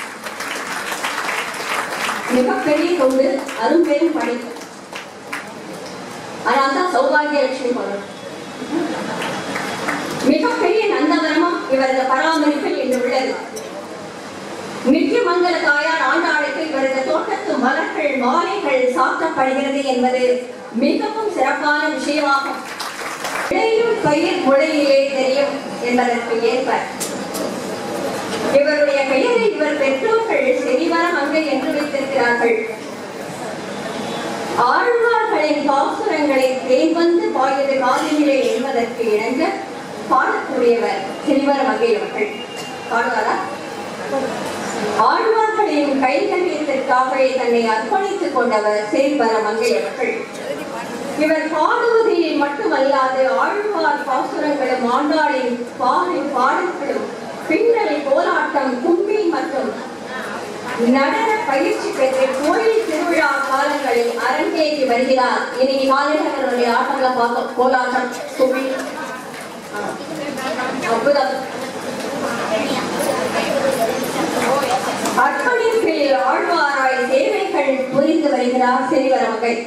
மிகப்பெரிய தொண்டு அரும்பெரும் பணி அதனால்தான் சௌபாகியலட்சுமி சொல்லணும் மிகப்பெரிய நந்தவனமும் இவரது பராமரிப்பில் இன்று உள்ளது நித்தியமங்கல தாயார் ஆண்டாளுக்கு இவரது தோட்டத்து மலர்கள் மாலைகள் சாத்தப்படுகிறது என்பது மிகவும் சிறப்பான விஷயமாகும் விளையும் பயிர் முளையிலே தெரியும் என்பதற்கு ஏற்ப இவருடைய பெயரை இவர் பெற்றோர்கள் செறிவர மங்கை என்று வைத்திருக்கிறார்கள் ஆழ்வார்களின் பாசுரங்களை தேன் வந்து பாயது காலிலே என்பதற்கு இணங்க பாடக்கூடியவர் சிறுவர மங்கையவர்கள் பாடுவாரா ஆழ்வார்களின் கைகரியத்திற்காகவே தன்னை அர்ப்பணித்துக் கொண்டவர் சேர்வர மங்கையவர்கள் இவர் பாடுவதில் மட்டுமல்லாது ஆழ்வார் பாசுரங்களும் ஆண்டாளின் பாடல் பாடல்களும் பின்னணி போராட்டம் கும்பி மற்றும் நடன பயிற்சி பெற்று கோயில் திருவிழா காலங்களில் அரங்கேறி வருகிறார் இன்னைக்கு காலையில் அவருடைய ஆட்டங்களை பார்க்க கோலாட்டம் கும்பி அற்புதம் அர்ப்பணிப்பில் ஆழ்வாராய் சேவைகள் புரிந்து வருகிறார் சிறிவரமகள்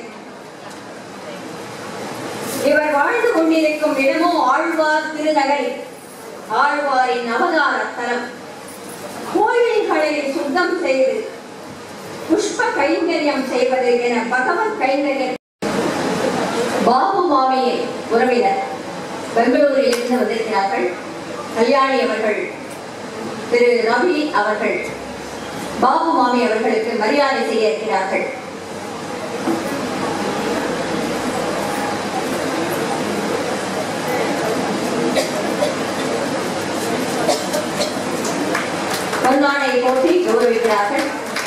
இவர் வாழ்ந்து கொண்டிருக்கும் இடமோ ஆழ்வார் திருநகரி ஆழ்வாரின் அவதார தலம் கோயில்களை சுத்தம் செய்து புஷ்ப கைங்கரியம் செய்வது என பகவத் கைங்கரியம் பாபு மாமியின் உறவினர் பெங்களூரில் இருந்து வந்திருக்கிறார்கள் கல்யாணி அவர்கள் திரு ரவி அவர்கள் பாபு மாமி அவர்களுக்கு மரியாதை செய்ய இருக்கிறார்கள் பொன்னாடை போட்டி கௌரவிக்கிறார்கள்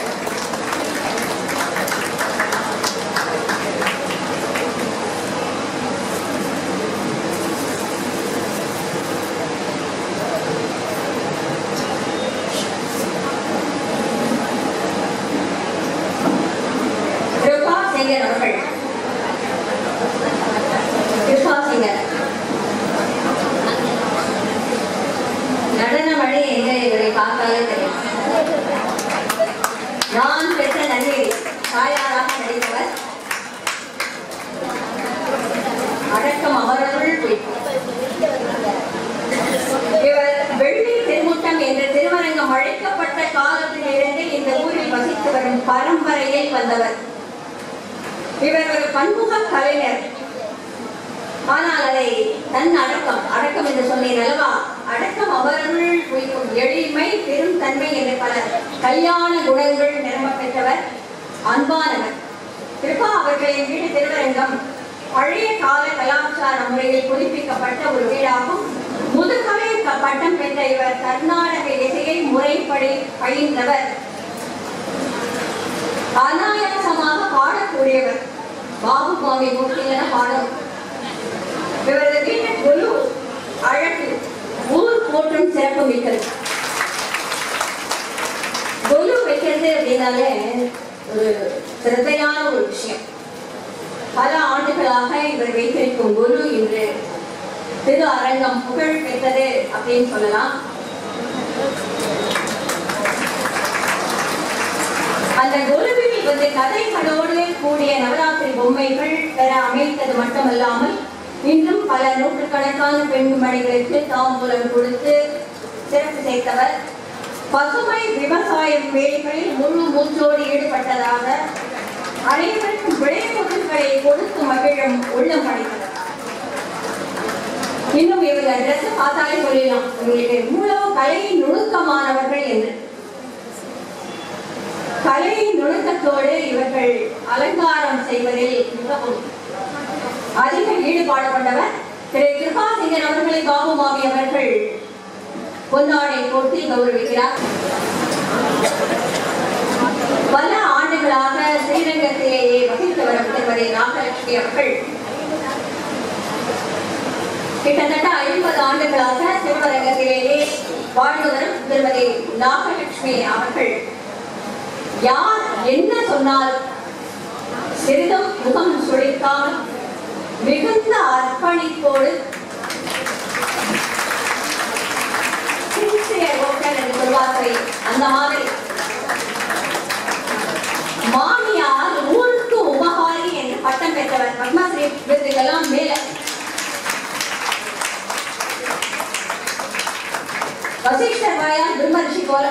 கிருபா சிங்கர் அவர்கள் கிருபா சிங்கர் நடன மணி எங்க இவரை பார்த்தாலே தெரியும் நான் பெற்ற நன்மை தாயாராக நடித்தவர் அடக்கம் அவர்களுள் போய்க்கும் இவர் வெள்ளி திருமுட்டம் என்ற திருவரங்கம் அழைக்கப்பட்ட காலத்திலிருந்து இந்த ஊரில் வசித்து வரும் பரம்பரையில் வந்தவர் இவர் ஒரு பன்முக கலைஞர் ஆனால் அதை தன் அடக்கம் அடக்கம் என்று சொன்னேன் அல்லவா அடக்கம் அவருள் குறிக்கும் எளிமை பெரும் தன்மை என்ற பல கல்யாண குணங்கள் நிரம்ப பெற்றவர் அன்பானவர் கிருபா அவர்களின் வீடு திருவரங்கம் பழைய கால கலாச்சார முறையில் புதுப்பிக்கப்பட்ட ஒரு வீடாகும் முதுகலை க- பட்டம் பெற்ற இவர் கர்நாடக இசையை முறைப்படி பயின்றவர் அனாயாசமாக பாடக்கூடியவர் பாபு சுவாமி மூர்த்தியில பாடும் இவரது வீட்டு குரு அழகு ஊர் போற்றும் சிறப்பு மிக்கது கொலு வைக்கிறது அப்படின்னாலே ஒரு சிரத்தையான ஒரு விஷயம் பல ஆண்டுகளாக இவர் வைத்திருக்கும் குரு இன்று திரு அரங்கம் புகழ் பெற்றது அப்படின்னு சொல்லலாம் அந்த குருவில் வந்து கதைகளோடு கூடிய நவராத்திரி பொம்மைகள் பெற அமைத்தது மட்டுமல்லாமல் இன்னும் பல நூற்றுக்கணக்கான பெண்மணிகளுக்கு தாம்பூலம் கொடுத்து சிறப்பு சேர்த்தவர் பசுமை விவசாயம் வேலைகளில் முழு மூச்சோடு ஈடுபட்டதாக அனைவருக்கும் விளைபொருட்களை கொடுத்து மகிழும் உள்ளம் படைத்தவர் இன்னும் இவங்க ட்ரெஸ் பார்த்தாலே சொல்லலாம் இவங்களுக்கு இவ்வளவு கலை நுணுக்கமானவர்கள் என்று கலையின் நுணுக்கத்தோடு இவர்கள் அலங்காரம் செய்வதில் மிகவும் அதிக ஈடுபாடு கொண்டவர் திரு கிருபாசிங்கர் அவர்களை பாபு மாமி அவர்கள் பொன்னாடை போட்டி கௌரவிக்கிறார் பல ஆண்டுகளாக ஸ்ரீரங்கத்திலேயே வசித்து வரும் திருமதி நாகலட்சுமி அவர்கள் கிட்டத்தட்ட ஐம்பது ஆண்டுகளாக திருவரங்கத்திலேயே வாழ்ந்து வரும் திருமதி நாகலட்சுமி அவர்கள் யார் என்ன சொன்னாலும் சிறிதும் முகம் சுழிக்காமல் மிகுந்த அர்ப்பணிப்போடு sincere worker என்று சொல்வார்கள் அந்த மாதிரி மாமியார் ஊருக்கு உபகாரி என்று பட்டம் பெற்றவர் பத்மஸ்ரீ விருதுகள்லாம் மேல வசிஷ்டர் வாயால் பிரம்மரிஷி போல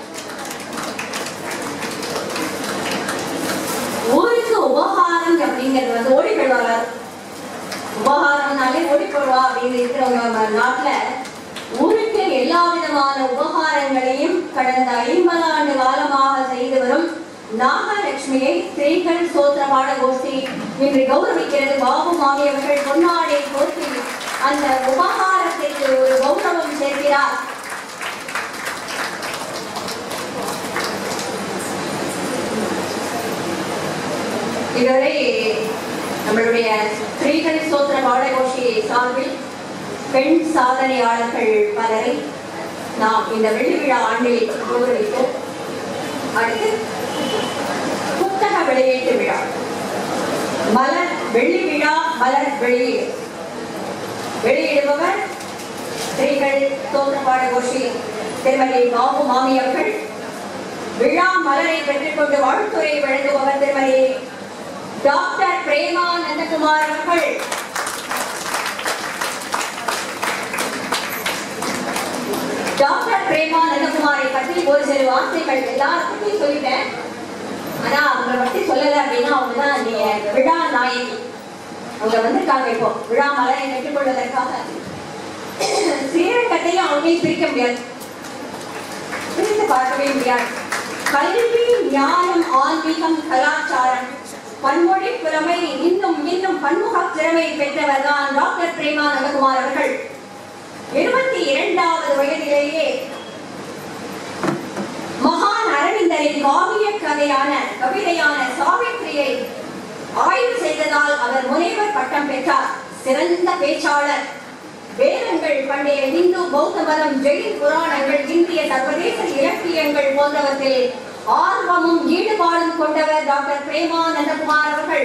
ஊருக்கு உபகாரம் அப்படிங்கிறது வந்து ஓடி போயிடுவாங்க உபகாரம்னாலே ஓடி போடுவா அப்படின்னு இருக்கிறவங்க நம்ம நாட்டுல ஊருக்கு எல்லா விதமான உபகாரங்களையும் கடந்த ஐம்பது ஆண்டு காலமாக செய்து வரும் நாகலட்சுமியை ஸ்ரீகள் சோத்திரபாட கோஷ்டி இன்று கௌரவிக்கிறது பாபு மாமி அவர்கள் பொன்னாடை கோஷ்டி அந்த உபகாரத்திற்கு ஒரு கௌரவம் சேர்க்கிறார் இதுவரை நம்மளுடைய ஸ்ரீகணி சோத்திர பாடகோஷி சார்பில் பெண் சாதனையாளர்கள் பலரை நாம் இந்த வெள்ளி விழா ஆண்டில் கௌரவித்தோம் அடுத்து புத்தக வெளியீட்டு விழா மலர் வெள்ளி விழா மலர் வெளியீடு வெளியிடுபவர் ஸ்ரீகள் தோற்றப்பாட கோஷி திருமதி பாபு மாமி அவர்கள் விழா மலரை பெற்றுக்கொண்டு வாழ்த்துறை வழங்குபவர் திருமதி டாக்டர் பிரேமா நந்தகுமார் அவர்கள் டாக்டர் பிரேமா நந்தகுமாரை பற்றி ஒரு சில வார்த்தைகள் எல்லாருக்கும் சொல்லிட்டேன் ஆனா அவங்களை பத்தி சொல்லல அப்படின்னா அவங்க தான் நீங்க விழா நாயகி அவங்க வந்திருக்காங்க இப்போ விழா மலரை பெற்றுக்கொள்வதற்காக ஸ்ரீரங்கத்தையும் அவங்களையும் பிரிக்க முடியாது பிரித்து பார்க்கவே முடியாது கல்வி ஞானம் ஆன்மீகம் கலாச்சாரம் பன்மொழி புலமை இன்னும் இன்னும் பன்முக திறமை பெற்றவர் தான் டாக்டர் பிரேமா நந்தகுமார் அவர்கள் இருபத்தி இரண்டாவது வயதிலேயே மகான் அரவிந்தரின் காவிய கதையான கவிதையான சாவித்திரியை ஆய்வு செய்ததால் அவர் முனைவர் பட்டம் பெற்றார் சிறந்த பேச்சாளர் வேதங்கள் பண்டைய இந்து பௌத்த மதம் ஜெயின் புராணங்கள் இந்திய சர்வதேச இலக்கியங்கள் போன்றவற்றில் ஆர்வமும் ஈடுபாடும் கொண்டவர் டாக்டர் பிரேமா நந்தகுமார் அவர்கள்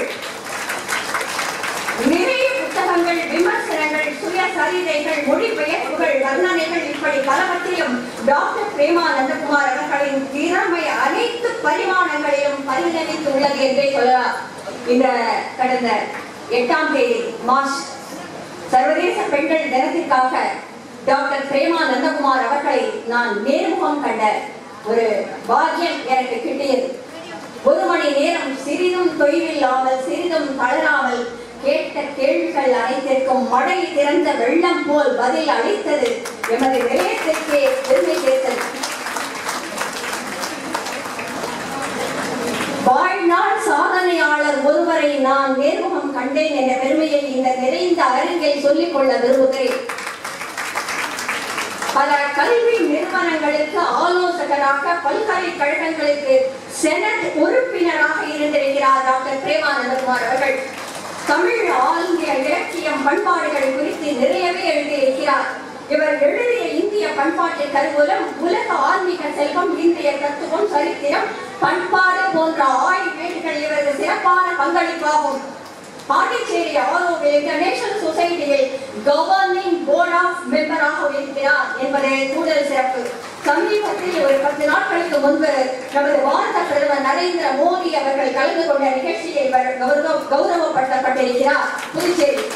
நிறைய புத்தகங்கள் விமர்சனங்கள் சுயசரிதைகள் மொழிபெயர்ப்புகள் வர்ணனைகள் இப்படி பலவற்றையும் டாக்டர் பிரேமா நந்தகுமார் அவர்களின் திறமை அனைத்து பரிமாணங்களிலும் பரிணமித்து உள்ளது என்றே சொல்லலாம் இந்த கடந்த எட்டாம் தேதி மார்ச் சர்வதேச பெண்கள் தினத்திற்காக டாக்டர் பிரேமா நந்தகுமார் அவர்களை நான் நேர்முகம் கண்ட ஒரு பாக்கியம் எனக்கு கிட்டியது ஒரு மணி நேரம் சிறிதும் தொய்வில்லாமல் சிறிதும் தளராமல் கேட்ட கேள்விகள் அனைத்திற்கும் மழை திறந்த வெள்ளம் போல் பதில் அளித்தது எமது நிலையத்திற்கே பெருமை சேர்த்தது வாழ்நாள் சாதனையாளர் ஒருவரை நான் நேர்முகம் கண்டேன் என்ற பெருமையை இந்த நிறைந்த அரங்கில் சொல்லிக் கொள்ள விரும்புகிறேன் பல கல்வி நிறுவனங்களுக்கு ஆலோசகராக பல்கலைக்கழகங்களுக்கு செனட் உறுப்பினராக இருந்திருக்கிறார் டாக்டர் பிரேமானந்தகுமார் அவர்கள் தமிழ் ஆங்கில இலக்கியம் பண்பாடுகள் குறித்து நிறையவே எழுதியிருக்கிறார் இவர் எழுதிய இந்திய பண்பாட்டு கருவூலம் உலக ஆன்மீக செல்வம் இந்திய தத்துவம் சரித்திரம் பண்பாடு போன்ற ஆய்வேடுகள் இவரது சிறப்பான பங்களிப்பாகும் பாண்டிச்சேரி ஆரோவில் இன்டர்நேஷனல் சொசைட்டியில் கவர்னிங் போர்ட் ஆஃப் மெம்பராக இருக்கிறார் என்பது கூடுதல் சிறப்பு சமீபத்தில் ஒரு பத்து நாட்களுக்கு முன்பு நமது பாரத பிரதமர் நரேந்திர மோடி அவர்கள் கலந்து கொண்ட நிகழ்ச்சியை இவர் கௌரவ கௌரவப்படுத்தப்பட்டிருக்கிறார் புதுச்சேரி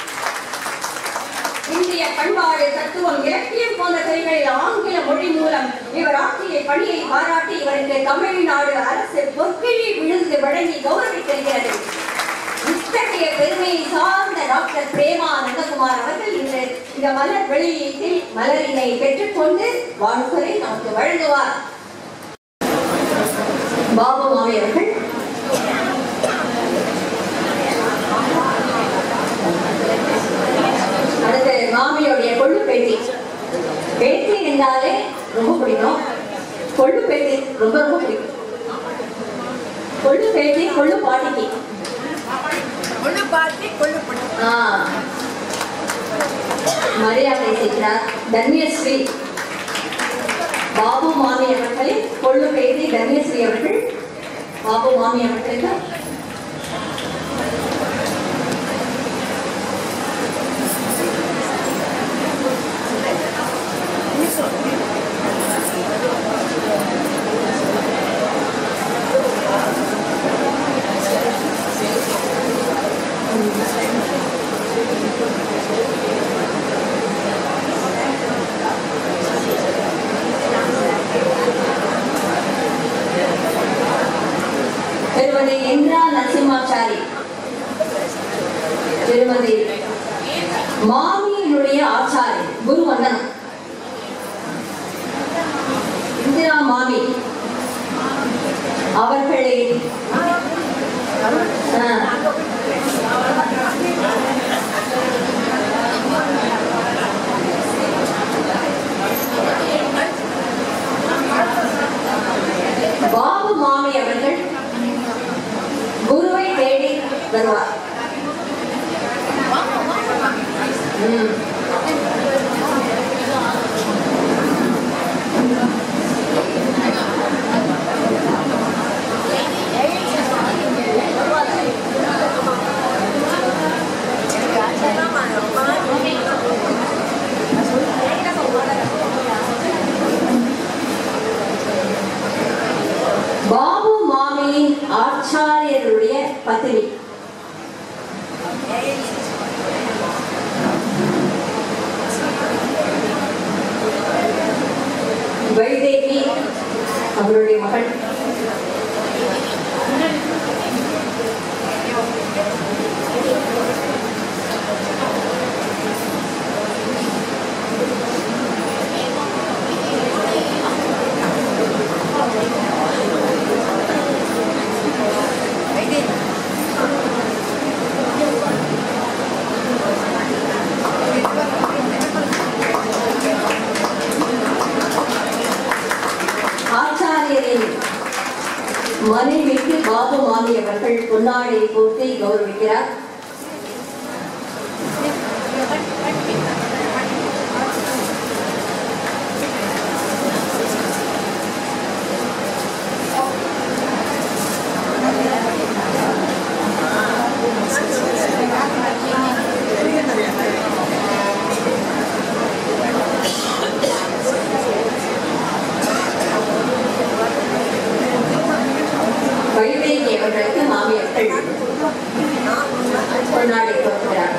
இந்திய பண்பாடு தத்துவம் இலக்கியம் போன்ற துறைகளில் ஆங்கில மொழி மூலம் இவர் ஆற்றிய பணியை பாராட்டி இவருக்கு தமிழ்நாடு அரசு பொற்கிழி விழுந்து வழங்கி கௌரவித்திருக்கிறது இத்தகைய பெருமையை சார்ந்த டாக்டர் பிரேமா நந்தகுமார் அவர்கள் இன்று இந்த மலர் வெளியீட்டில் மலரினை பெற்றுக்கொண்டு வாழ்த்துறை நமக்கு வழங்குவார் பாபு மாமி அவர்கள் அடுத்து மாமியோடைய கொள்ளு பேத்தி பேத்தி என்றாலே ரொம்ப பிடிக்கும் கொள்ளு பேத்தி ரொம்ப ரொம்ப பிடிக்கும் கொள்ளு பேத்தி கொள்ளு பாட்டிக்கு கொள்ளு பாட்டி கொள்ளு பிடி ஆ. மரியாதை செய்கிறார் தன்யஸ்ரீ பாபு மாமி அவர்களின் கொள்ளு பேத்தி தன்யஸ்ரீ அவர்கள் பாபு மாமி அவர்களுக்கு திருமதி இந்திரா நரசிம்மாச்சாரி திருமதி மாமியினுடைய ஆச்சாரி குரு வந்தனம் இந்திரா மாமி அவர்களை ஆ. பாபு மாமி அவர்கள் குருவை தேடி வருவார் பாபு மாமியின் ஆச்சாரியருடைய பத்தினி வைதேகி அவருடைய மகள் ஆச்சாரியரின் மனைவிக்கு பாபு மாமி அவர்கள் பொன்னாடை போர்த்தி கௌரவிக்கிறார் வைதேகி அவர்களுக்கு மாமி அவர்கள் பொன்னாடை போர்க்கிறார்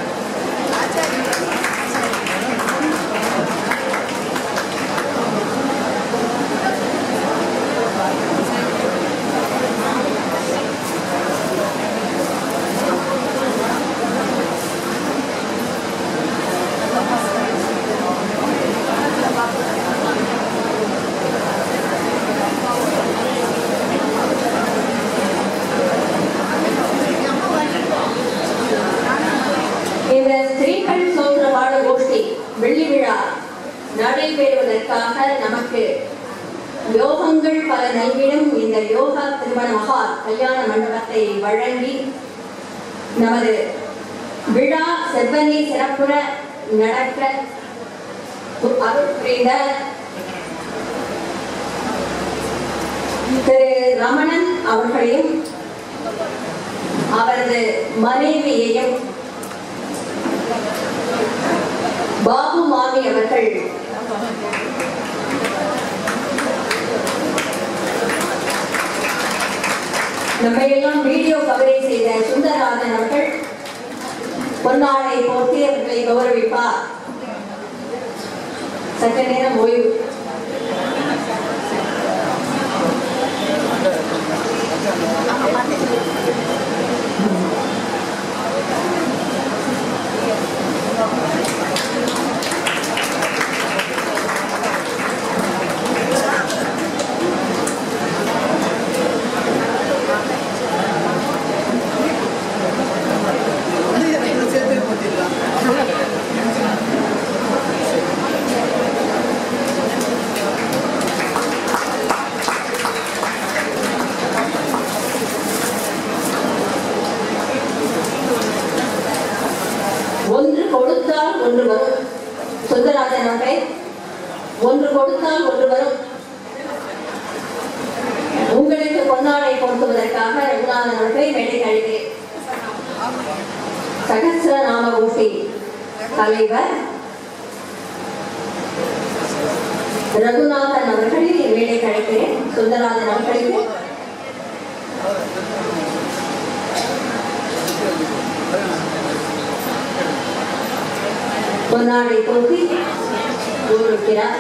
இந்த ஸ்திரீகள் சோதர பாட கோஷ்டி வெள்ளி விழா நடைபெறுவதற்காக நமக்கு யோகங்கள் பல நல்கிடும் இந்த யோகா திருமண மகா கல்யாண மண்டபத்தை வழங்கி நமது விழா செவ்வனி சிறப்புற நடக்க அருள் புரிந்த திரு ரமணன் அவர்களையும் அவரது மனைவியையும் பாபு மாமி அவர்கள் நம்மை எல்லாம் வீடியோ கவரேஜ் செய்த சுந்தரராஜன் அவர்கள் பொன்னாடை போர்த்தி அவர்களை கௌரவிப்பார் சற்று நேரம் ஓய்வு ஒன்று கொடுத்தால் ஒன்று வரும் சுந்தரராஜன் அவர்களே ஒன்று கொடுத்தால் ஒன்று வரும் உங்களுக்கு பொன்னாடை பொருத்துவதற்காக ரகுநாதன் அவர்களை மேடைக்கு அழைக்கிறேன் சகசிரநாம ஊசி தலைவர் ரகுநாதன் அவர்களை மேடைக்கு அழைக்கிறேன் சுந்தரராஜன் அவர்களுக்கு பொன்னாடை போக்கி கௌரவிக்கிறார்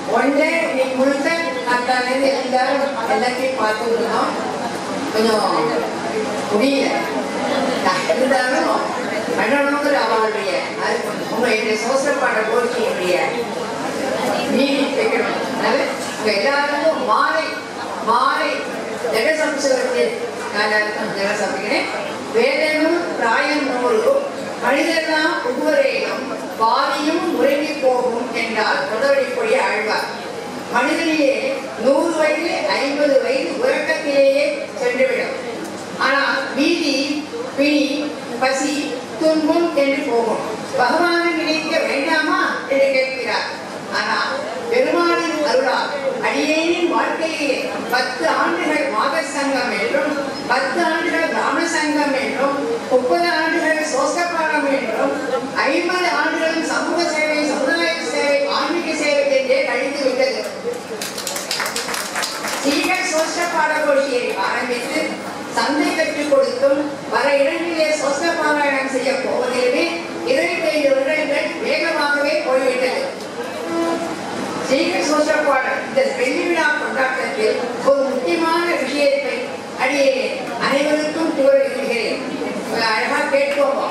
ஒன்றே நீ முழுக்க காத்தாலேருந்து எல்லாரும் எல்லாத்தையும் பார்த்துட்டு இருந்தோம் கொஞ்சம் முடியல நான் இருந்தாலும் கண்ணனுங்கிற அவளுடைய அது உங்க என்னுடைய சோசப்பாட கோரிக்கையுடைய மீறி வைக்கணும் அதனால உங்க எல்லாருக்கும் மாலை மாலை ஜெகசம்சகத்தில் நான் அர்த்தம் ஜெகசமிக்கிறேன் வேதனும் பிராயம் நூறு மனிதெல்லாம் ஒவ்வொருவரையிலும் பாதியும் உறங்கி போகும் என்றார் முதலடிப்பொழி ஆழ்வார் மனிதனிலே நூறு வயது ஐம்பது வயது உறக்கத்திலேயே சென்றுவிடும் ஆனால் மீதி பிணி பசி துன்பம் என்று போகும் பகவானை நினைக்க வேண்டாமா என்று கேட்கிறார் ஆனால் பெருமாளின் அருளால் அடியேனின் வாழ்க்கையிலே பத்து ஆண்டுகள் மாத சங்கம் என்றும் பத்து ஆண்டுகள் கிராம சங்கம் என்றும் முப்பது ஆண்டுகள் சோசப்பாடம் என்றும் ஐம்பது ஆண்டுகளும் சமூக சேவை சமுதாய சேவை ஆன்மீக சேவை என்றே கழித்து விட்டது சீகர் சோஷ பாடகோஷியை ஆரம்பித்து சந்தை கற்றுக் கொடுத்தும் பல இடங்களிலே சோஷ பாராயணம் செய்ய போவதிலுமே இருபத்தைந்து வருடங்கள் வேகமாகவே போய்விட்டது சீக்கிர சோஷ பாடல் இந்த வெள்ளி விழா கொண்டாட்டத்தில் ஒரு முக்கியமான விஷயத்தை அடியே அனைவருக்கும் கூற விரும்புகிறேன் அழகா கேட்போமா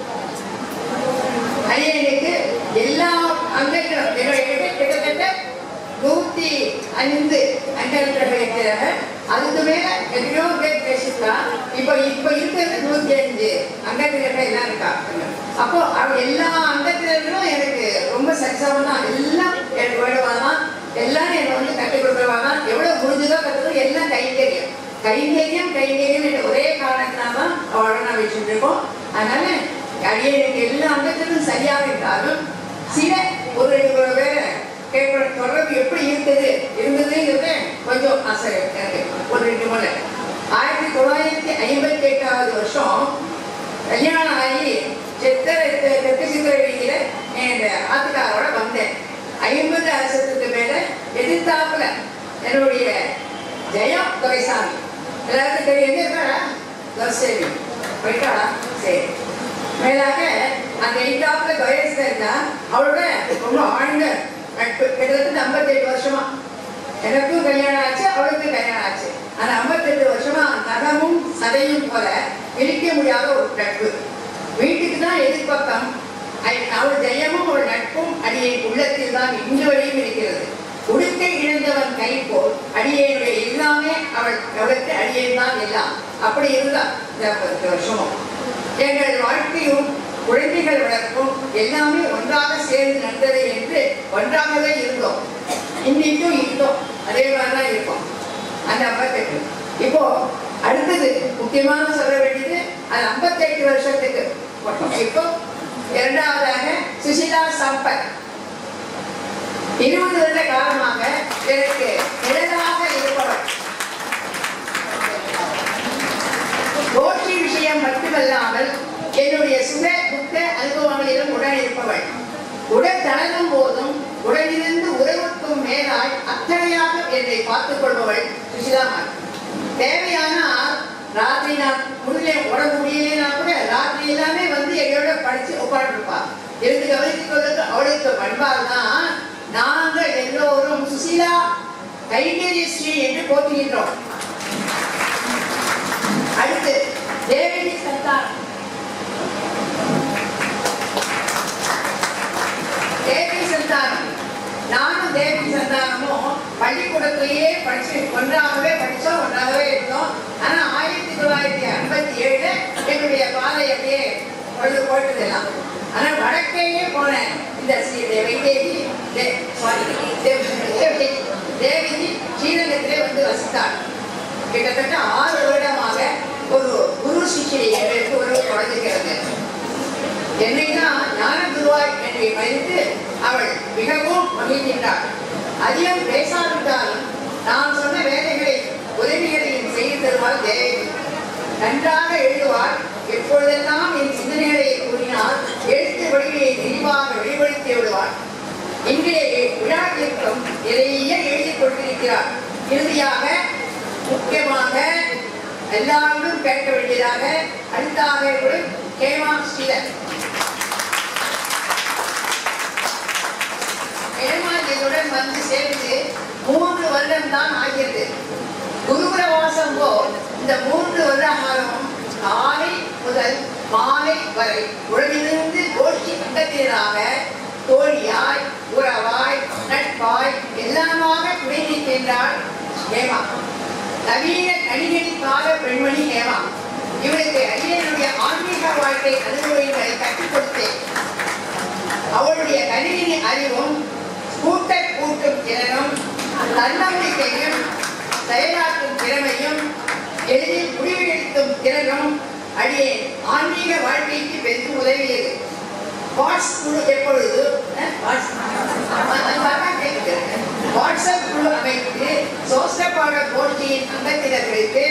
அரியனுக்கு எல்லா அங்கங்களும் என்னுடைய கிட்டத்தட்ட நூத்தி ஐந்து அங்கங்கள் இருக்கிறாங்க அதுக்கு மேல எத்தனையோ பேர் பேசிருக்கலாம் இப்ப இப்ப இருக்கிறது நூத்தி அஞ்சு அங்கத்தினர்கள் எல்லாம் இருக்கா அப்போ அவங்க எல்லா அங்கத்தினர்களும் எனக்கு ரொம்ப சரிசமம் தான் எல்லாம் எனக்கு வேணுவா தான் எல்லாரும் என்னை வந்து கற்றுக் கொடுக்குறவா தான் எவ்வளவு முடிஞ்சதோ கற்றுக்கோ எல்லாம் கைங்கரியம் கைங்கரியம் கைங்கரியம் என்ற ஒரே காரணத்தினால தான் அவளோட நான் வச்சுட்டு இருக்கோம் அதனால அடியனுக்கு எல்லா அங்கத்திலும் சரியாக இருந்தாலும் சில ஒரு ரெண்டு பேரை கேட்கிற தொடர்பு எப்படி இருந்தது இருந்ததுங்கிறது கொஞ்சம் ஆசை எனக்கு ஒரு ரெண்டு முறை ஆயிரத்தி தொள்ளாயிரத்தி ஐம்பத்தி எட்டாவது வருஷம் கல்யாணம் ஆகி சித்திரை தெ- தெற்கு சித்திரை வீதியில என் ஆத்துக்காரோட வந்தேன் ஐம்பது வருஷத்துக்கு மேல எதிர்த்தாப்புல என்னுடைய ஜெயம் துரைசாமி எல்லாருக்கும் தெரியும் எங்க இருக்காரா துரைசாமி போயிட்டாளா சரி மேலாக அந்த எயிட்டாப்புல துரைசா இருந்தா அவளோட ரொம்ப ஆழ்ந்த நட்பு கிட்டத்தட்ட ஐம்பத்தெட்டு வருஷமா எனக்கும் கல்யாணம் ஆச்சு அவளுக்கும் கல்யாணம் ஆச்சு அந்த ஐம்பத்தெட்டு வருஷமா நகமும் சதையும் போல பிரிக்க முடியாத ஒரு நட்பு வீட்டுக்கு தான் எதிர்பக்கம் ஐ- அவள் ஜெயமும் ஒரு நட்பும் அடியை உள்ளத்தில் தான் இன்று வரையும் இருக்கிறது உடுக்கை இழந்தவன் கை போல் அடியேனுடைய எல்லாமே அவள் அவளுக்கு அடியே தான் எல்லாம் அப்படி இருந்தா இந்த பத்து வருஷமும் எங்கள் வாழ்க்கையும் குழந்தைகள் வளர்ப்பும் எல்லாமே ஒன்றாக சேர்ந்து நடந்தது என்று ஒன்றாகவே இருந்தோம் இன்னைக்கும் இருந்தோம் அதே மாதிரி தான் இருக்கோம் அந்த ஐம்பத்தெட்டு இப்போ அடுத்தது முக்கியமாக சொல்ல வேண்டியது அது ஐம்பத்தெட்டு வருஷத்துக்கு மட்டும். இப்போ இரண்டாவதாக சுசிலா சம்பத் இருபது வருட காலமாக எனக்கு நிழலாக இருப்பவர் கோஷ்டி விஷயம் மட்டுமல்லாமல் என்னுடைய சுக துக்க அனுபவங்களிலும் உடன் இருப்பவள் உடல் தளரும் போதும் உடலிருந்து உறவுக்கும் மேலாய் அக்கறையாக என்னை பார்த்துக் கொள்பவள் சுசிலாமன் தேவையானால் ராத்திரி நான் முடியல உடம்பு முடியலைன்னா கூட ராத்திரி எல்லாமே வந்து எங்களோட படிச்சு உட்காந்துருப்பா இருந்து கவனித்துக் கொள்வது அவளுக்கு பண்பால் தான் நாங்கள் எல்லோரும் சுசிலா கைங்கரிய ஸ்ரீ என்று போற்றுகின்றோம் அடுத்து தேவகி சந்தானம் தேவி சந்தானம் நானும் தேவி சந்தானமும் பள்ளிக்கூடத்திலேயே படிச்சு ஒன்றாகவே படிச்சோம் ஒன்றாகவே இருந்தோம் ஆனா ஆயிரத்தி தொள்ளாயிரத்தி ஐம்பத்தி ஏழுல என்னுடைய பாதை அப்படியே பொழுது போயிட்டதெல்லாம் ஆனா வடக்கேயே போனேன் இந்த ஸ்ரீ வைதேகி சாரி தேவகி தேவகி ஸ்ரீரங்கத்திலே வந்து வசித்தாள் கிட்டத்தட்ட ஆறு வருடமாக ஒரு குரு சிஷ்யை எங்களுக்கு ஒரு தொடங்குகிறது என்னைதான் ஞான குருவாய் என்று மதித்து அவள் மிகவும் மகிழ்கின்றாள் அதிகம் பேசாவிட்டாலும் நான் சொன்ன வேலைகளை உதவிகளையும் செய்து தருவாள் தேவி நன்றாக எழுதுவாள் எப்பொழுதெல்லாம் என் சிந்தனைகளை கூறினால் எழுத்து வடிவிலை விரிவாக வெளிப்படுத்தி விடுவாள் இன்றைய விழாவிற்கும் நிறைய எழுதி கொண்டிருக்கிறார் இறுதியாக முக்கியமாக எல்லாரும் கேட்க வேண்டியதாக அடுத்தாக ஒரு கேமா ஸ்ரீதர் பெருமாள் என்னுடன் வந்து சேர்ந்து வருடம் தான் ஆகிறது குருகுல வாசம் போல் இந்த மூன்று வருடகாலமும் காலை முதல் மாலை வரை உறவிலிருந்து கோஷ்டி சங்கத்தினராக தோழியாய் உறவாய் நட்பாய் எல்லாமாக துணை நிற்கின்றாள் ஹேமா நவீன கணிகடி கால பெண்மணி ஹேமா இவளுக்கு அரியனுடைய ஆன்மீக வாழ்க்கை அனுபவங்களை கற்றுக் கொடுத்தேன் அவளுடைய கணினி அறிவும் கூட்ட கூட்டும் திறனும் தன்னம்பிக்கையும் செயலாற்றும் திறமையும் எளிதில் முடிவெடுக்கும் திறனும் அடியே ஆன்மீக வாழ்க்கைக்கு பெரிதும் உதவியது வாட்ஸ் குழு எப்பொழுது அஹ், வாட்ஸ் அதுக்காக கேட்கிறேன். வாட்ஸ்அப் குழு அமைத்து சோஸ்டப்பாட கோஷ்டியின் அங்கத்தினர்களுக்கு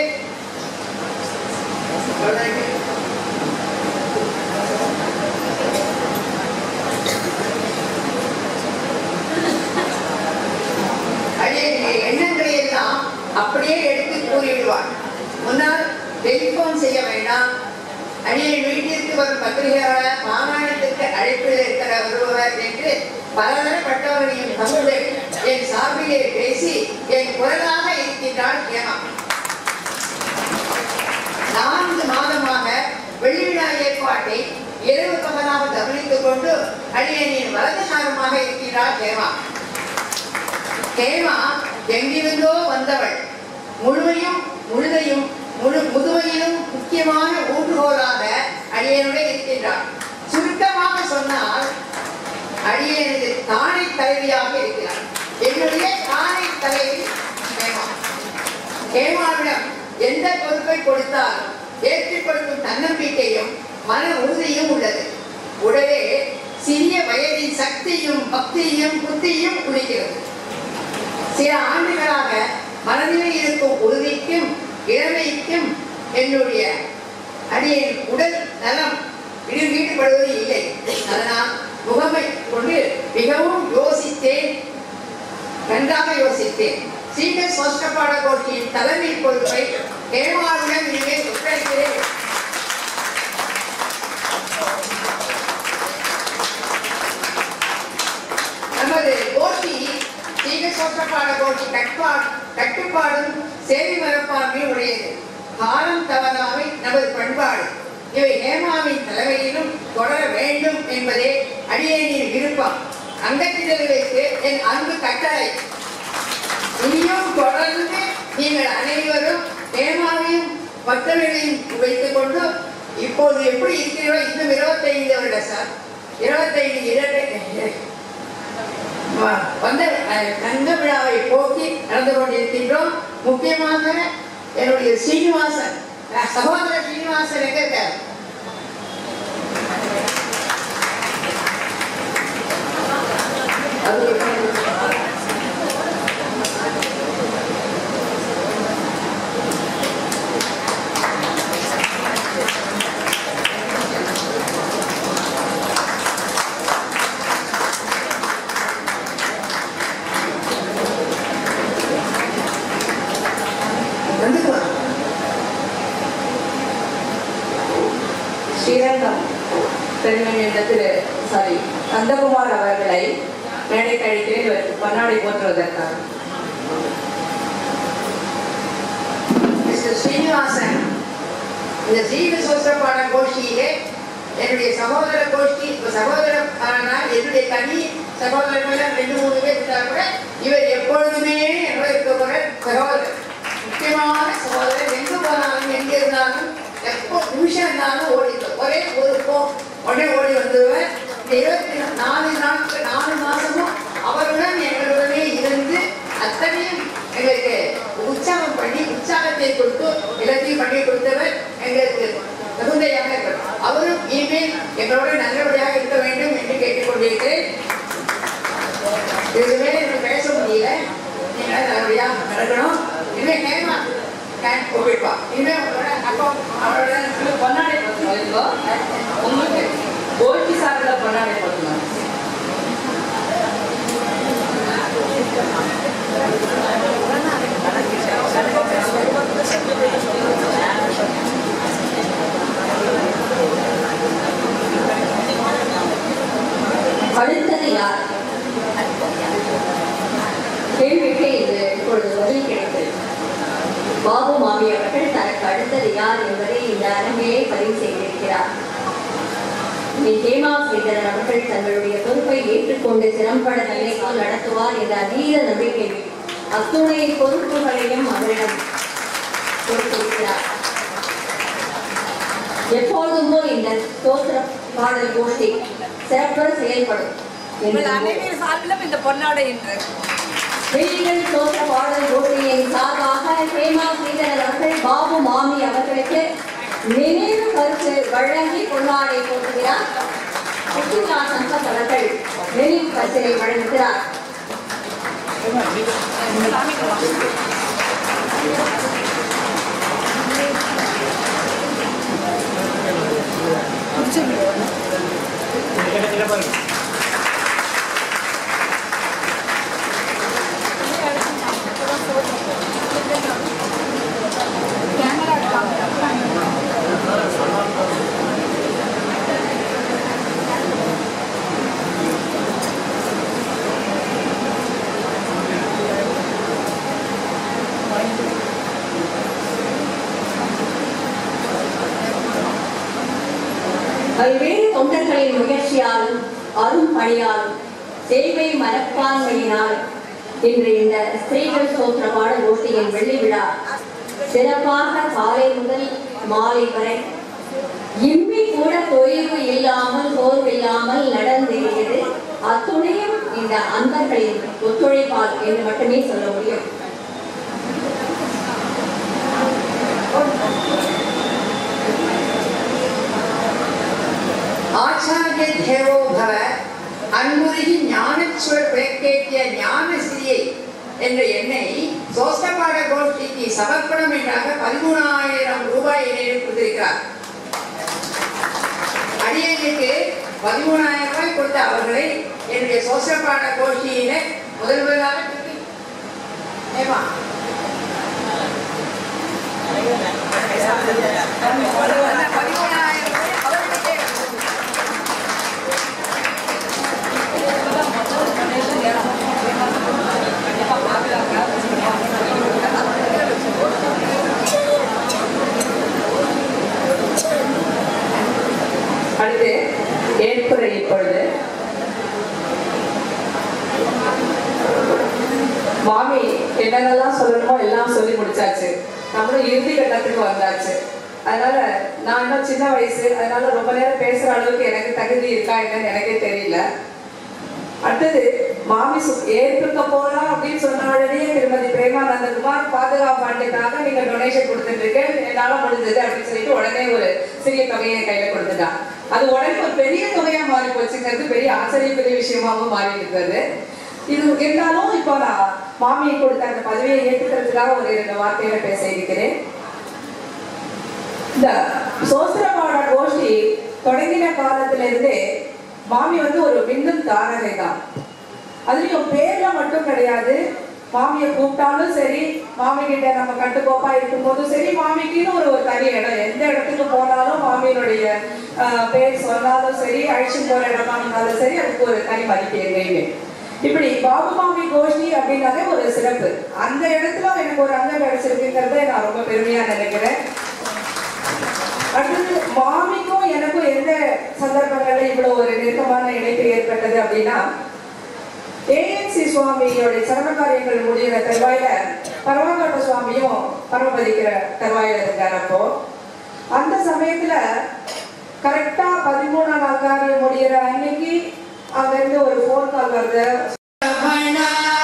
அடியே எண்ணங்களை எல்லாம் அப்படியே எடுத்து கூறிவிடுவார் முன்னால் டெலிபோன் செய்ய வேண்டாம் அடியை வீட்டிற்கு வரும் பத்திரிகையாளர் மாகாணத்திற்கு அழைப்பில் இருக்கிற வருபவர் என்று பலதரப்பட்டவரையும் தந்து என் சார்பிலே பேசி என் குரலாக இருக்கின்றாள் ஏமா நான்கு மாதமாக வெள்ளி விழா ஏற்பாட்டை இரவு பகலாக கவனித்துக் கொண்டு அடியனின் வலதுசாரமாக இருக்கிறார் ஹேமா ஹேமா எங்கிருந்தோ வந்தவள் முழுமையும் முழுதையும் முழு முதுமையிலும் முக்கியமான ஊன்றுகோலாக அடியனுடைய இருக்கின்றார் சுருக்கமாக சொன்னால் அடியனது தானை தலைவியாக இருக்கிறார் என்னுடைய தானை தலைவி ஹேமா ஹேமாவிடம் எந்த பொறுப்பை கொடுத்தாலும் ஏற்றுக் கொடுக்கும் தன்னம்பிக்கையும் மன உறுதியும் உள்ளது உடனே சிறிய வயதின் சக்தியும் பக்தியும் புத்தியும் குளிக்கிறது சில ஆண்டுகளாக மனதில் இருக்கும் உறுதிக்கும் இளமைக்கும் என்னுடைய அடியின் உடல் நலம் இதில் ஈடுபடுவது இல்லை அதனால் முகமை கொண்டு மிகவும் யோசித்தேன் நன்றாக யோசித்தேன் சீனியர் சொஸ்டப்பாட கோஷ்டியின் தலைமை பொறுப்பை ஹேமாவுடன் இங்கே ஒப்படைக்கிறேன் நமது கோஷ்டி சீனியர் சொஸ்டப்பாட கோஷ்டி கட்டுப்பாடு கட்டுப்பாடும் சேவை மரப்பான்மை உடையது காலம் தவறாமை நமது பண்பாடு இவை ஹேமாவின் தலைமையிலும் தொடர வேண்டும் என்பதே அடியேனின் விருப்பம் அங்கத்தினர்களுக்கு என் அன்பு கட்டளை இனியும் தொடர்ந்து நீங்கள் அனைவரும் ஹேமாவையும் பக்தர்களையும் வைத்துக் கொண்டு இப்போது எப்படி இருக்கிறதோ இன்னும் இருபத்தைந்து வருடம் சார் இருபத்தைந்து இரண்டு வ- வந்த அஹ், தங்க விழாவை போக்கி நடந்து கொண்டிருக்கின்றோம் முக்கியமாக என்னுடைய ஸ்ரீனிவாசன் அஹ், சகோதரர் ஸ்ரீனிவாசன் எங்க இருக்கார் அது வந்துக்குவான் ஸ்ரீரங்கம் பெருமனிடத்தில் சாரி நந்தகுமார் அவர்களை மேடை கழிக்கிறேன் இவர் பன்னாடை போற்றுவதற்காக மிஸ்டர் ஸ்ரீனிவாசன் இந்த ஸ்ரீவி சோசப்பாட கோஷ்டியிலே என்னுடைய சகோதர கோஷ்டி இப்ப சகோதரர் ஆனால் என்னுடைய தனி சகோதரர்கள் ரெண்டு மூணு பேர் இருந்தால் கூட இவர் எப்பொழுதுமே என்னோட இருக்கிற சகோதரர் முக்கியமான சகோதரர் எங்க போனாலும் எங்க இருந்தாலும் எப்போ நிமிஷம் இருந்தாலும் ஓடி ஒரே ஒரு போ உடனே ஓடி வந்துடுவேன் இந்த இருபத்தி நாலு நாட்கள் நாலு மாசமும் அவருடன் எங்களுடனே இருந்து அத்தனையும் எங்களுக்கு உற்சாகம் பண்ணி உற்சாகத்தை கொடுத்து எல்லாத்தையும் பண்ணி கொடுத்தவர் எங்களுக்கு தகுந்தையாக இருக்கிறார் அவரும் இனிமேல் எங்களோட நல்லபடியாக இருக்க வேண்டும் என்று கேட்டுக்கொண்டிருக்கிறேன் இதுக்கு மேலே எனக்கு பேச முடியல நீங்க நல்லபடியாக நடக்கணும் இனிமேல் நேமா கேன் கூப்பிடுவா இனிமேல் உங்களோட அப்போ அவரோட உங்களுக்கு பொன்னாடை போட்டுருவோம் இப்போ உங்களுக்கு கோஷ்டி சார்பில் பொன்னாடை போட்டுருவோம் அடுத்தது யார் கேள்விக்கு இது இப்பொழுது பதில் கிடைத்தது பாபு மாமி அவர்கள் தனக்கு அடுத்தது யார் என்பதை இந்த அரங்கிலே பதிவு செய்திருக்கிறார் இனி ஹேமா ஸ்ரீதரன் அவர்கள் தங்களுடைய பொறுப்பை ஏற்றுக்கொண்டு சிறம்பட நிலைக்கு நடத்துவார் என்ற அதீத நம்பிக்கை அத்துணை பொறுப்புகளையும் அவரிடம் கொடுத்திருக்கிறார் எப்பொழுதும் போல் இந்த ஸ்தோத்திர பாடல் கோஷ்டி சிறப்பாக செயல்படும் உங்கள் என்று அனைவரின் சார்பிலும் இந்த பொன்னாடை இன்று வெளியில் தோற்ற பாடல் போட்டியின் சார்பாக ஹேமா ஸ்ரீதரன் அவர்கள் பாபு மாமி அவர்களுக்கு நினைவு பரிசு வழங்கி பொன்னாடை போட்டுகிறார் சுற்றுலா சம்பத் அவர்கள் நினைவு பரிசினை வழங்குகிறார் பல்வேறு தொண்டர்களின் முயற்சியாலும் அரும் பணியாலும் சேவை மனப்பான்மையினாலும் இன்று இந்த ஸ்ரீகள் சோத்திர பாட கோஷ்டியின் வெள்ளி விழா சிறப்பாக காலை முதல் மாலை வரை இம்மி கூட தொய்வு இல்லாமல் சோர்வில்லாமல் நடந்தேறியது அத்துணையும் இந்த அன்பர்களின் ஒத்துழைப்பால் என்று மட்டுமே சொல்ல முடியும் ஆச்சாரிய தேவோ பவ அன்புருகி ஞானச்சுவர் பிறக்கேற்றிய ஞானஸ்ரீயை என்ற எண்ணெய் சோஸ்தபாட கோஷ்டிக்கு சமர்ப்பணம் என்றாக பதிமூணாயிரம் ரூபாய் என்னிடம் கொடுத்திருக்கிறார் அடியனுக்கு பதிமூணாயிரம் ரூபாய் கொடுத்த அவர்களை என்னுடைய சோஸ்தபாட கோஷ்டியில முதல் முதலாக திருப்பி- ஏமா பதிமூணாயிரம் ரூபாய் அவர்களுக்கே அடுத்து ஏற்புரை இப்பொழுது மாமி என்னென்னலாம் சொல்லணுமோ எல்லாம் சொல்லி முடிச்சாச்சு நம்மளும் இறுதி கட்டத்துக்கு வந்தாச்சு அதனால நான் இன்னும் சின்ன வயசு அதனால ரொம்ப நேரம் பேசுற அளவுக்கு எனக்கு தகுதி இருக்கா என்னன்னு எனக்கே தெரியல அடுத்தது மாமி சு- ஏற்புக்க போறோம் அப்படின்னு சொன்ன உடனே திருமதி பிரேமானந்தகுமார் பாதுகாப்பு ஆண்டுக்காக நீங்க டொனேஷன் கொடுத்துட்டு என்னால முடிஞ்சது அப்படின்னு சொல்லிட்டு உடனே ஒரு சிறிய தொகையை கையில கொடுத்துட்டான் அது உடனே ஒரு பெரிய தொகையா மாறி போச்சுங்கிறது பெரிய ஆச்சரியப்பெரிய விஷயமாவும் மாறி இருக்கிறது இது இருந்தாலும் இப்போ நான் மாமியை கொடுத்த அந்த பதவியை ஏற்றுக்கிறதுக்காக ஒரு இரண்டு வார்த்தையில பேச இருக்கிறேன் இந்த சோஸ்திரபாட கோஷ்டி தொடங்கின காலத்துல இருந்தே மாமி வந்து ஒரு மின்னும் தாரகை தான் அதுலயும் பேர்ல மட்டும் கிடையாது மாமியை கூப்பிட்டாலும் சரி மாமி கிட்ட நம்ம கட்டுக்கோப்பா இருக்கும்போதும் சரி மாமிக்குன்னு ஒரு ஒரு தனி இடம் எந்த இடத்துக்கு போனாலும் மாமியினுடைய ஆஹ், பேர் சொன்னாலும் சரி அழிச்சு போற இடமா இருந்தாலும் சரி அதுக்கு ஒரு தனி மதிப்பு எங்கேயுமே இப்படி பாபு மாமி கோஷ்டி அப்படின்னாலே ஒரு சிறப்பு அந்த இடத்துல எனக்கு ஒரு அங்கம் கிடைச்சிருக்குங்கிறத நான் ரொம்ப பெருமையா நினைக்கிறேன் அடுத்தது மாமிக்கும் எனக்கும் எந்த சந்தர்ப்பங்கள்ல இவ்வளவு ஒரு நெருக்கமான இணைப்பு ஏற்பட்டது அப்படின்னா ஏஎன்சி சுவாமியோட சரண காரியங்கள் முடிகிற தருவாயில பரவாகட்ட சுவாமியும் பரமபதிக்கிற தருவாயில இருக்கார் அப்போ அந்த சமயத்துல கரெக்டா பதிமூணாம் நாள் காரியம் முடிகிற அன்னைக்கு அங்க இருந்து ஒரு ஃபோன் கால் வருது ரமணா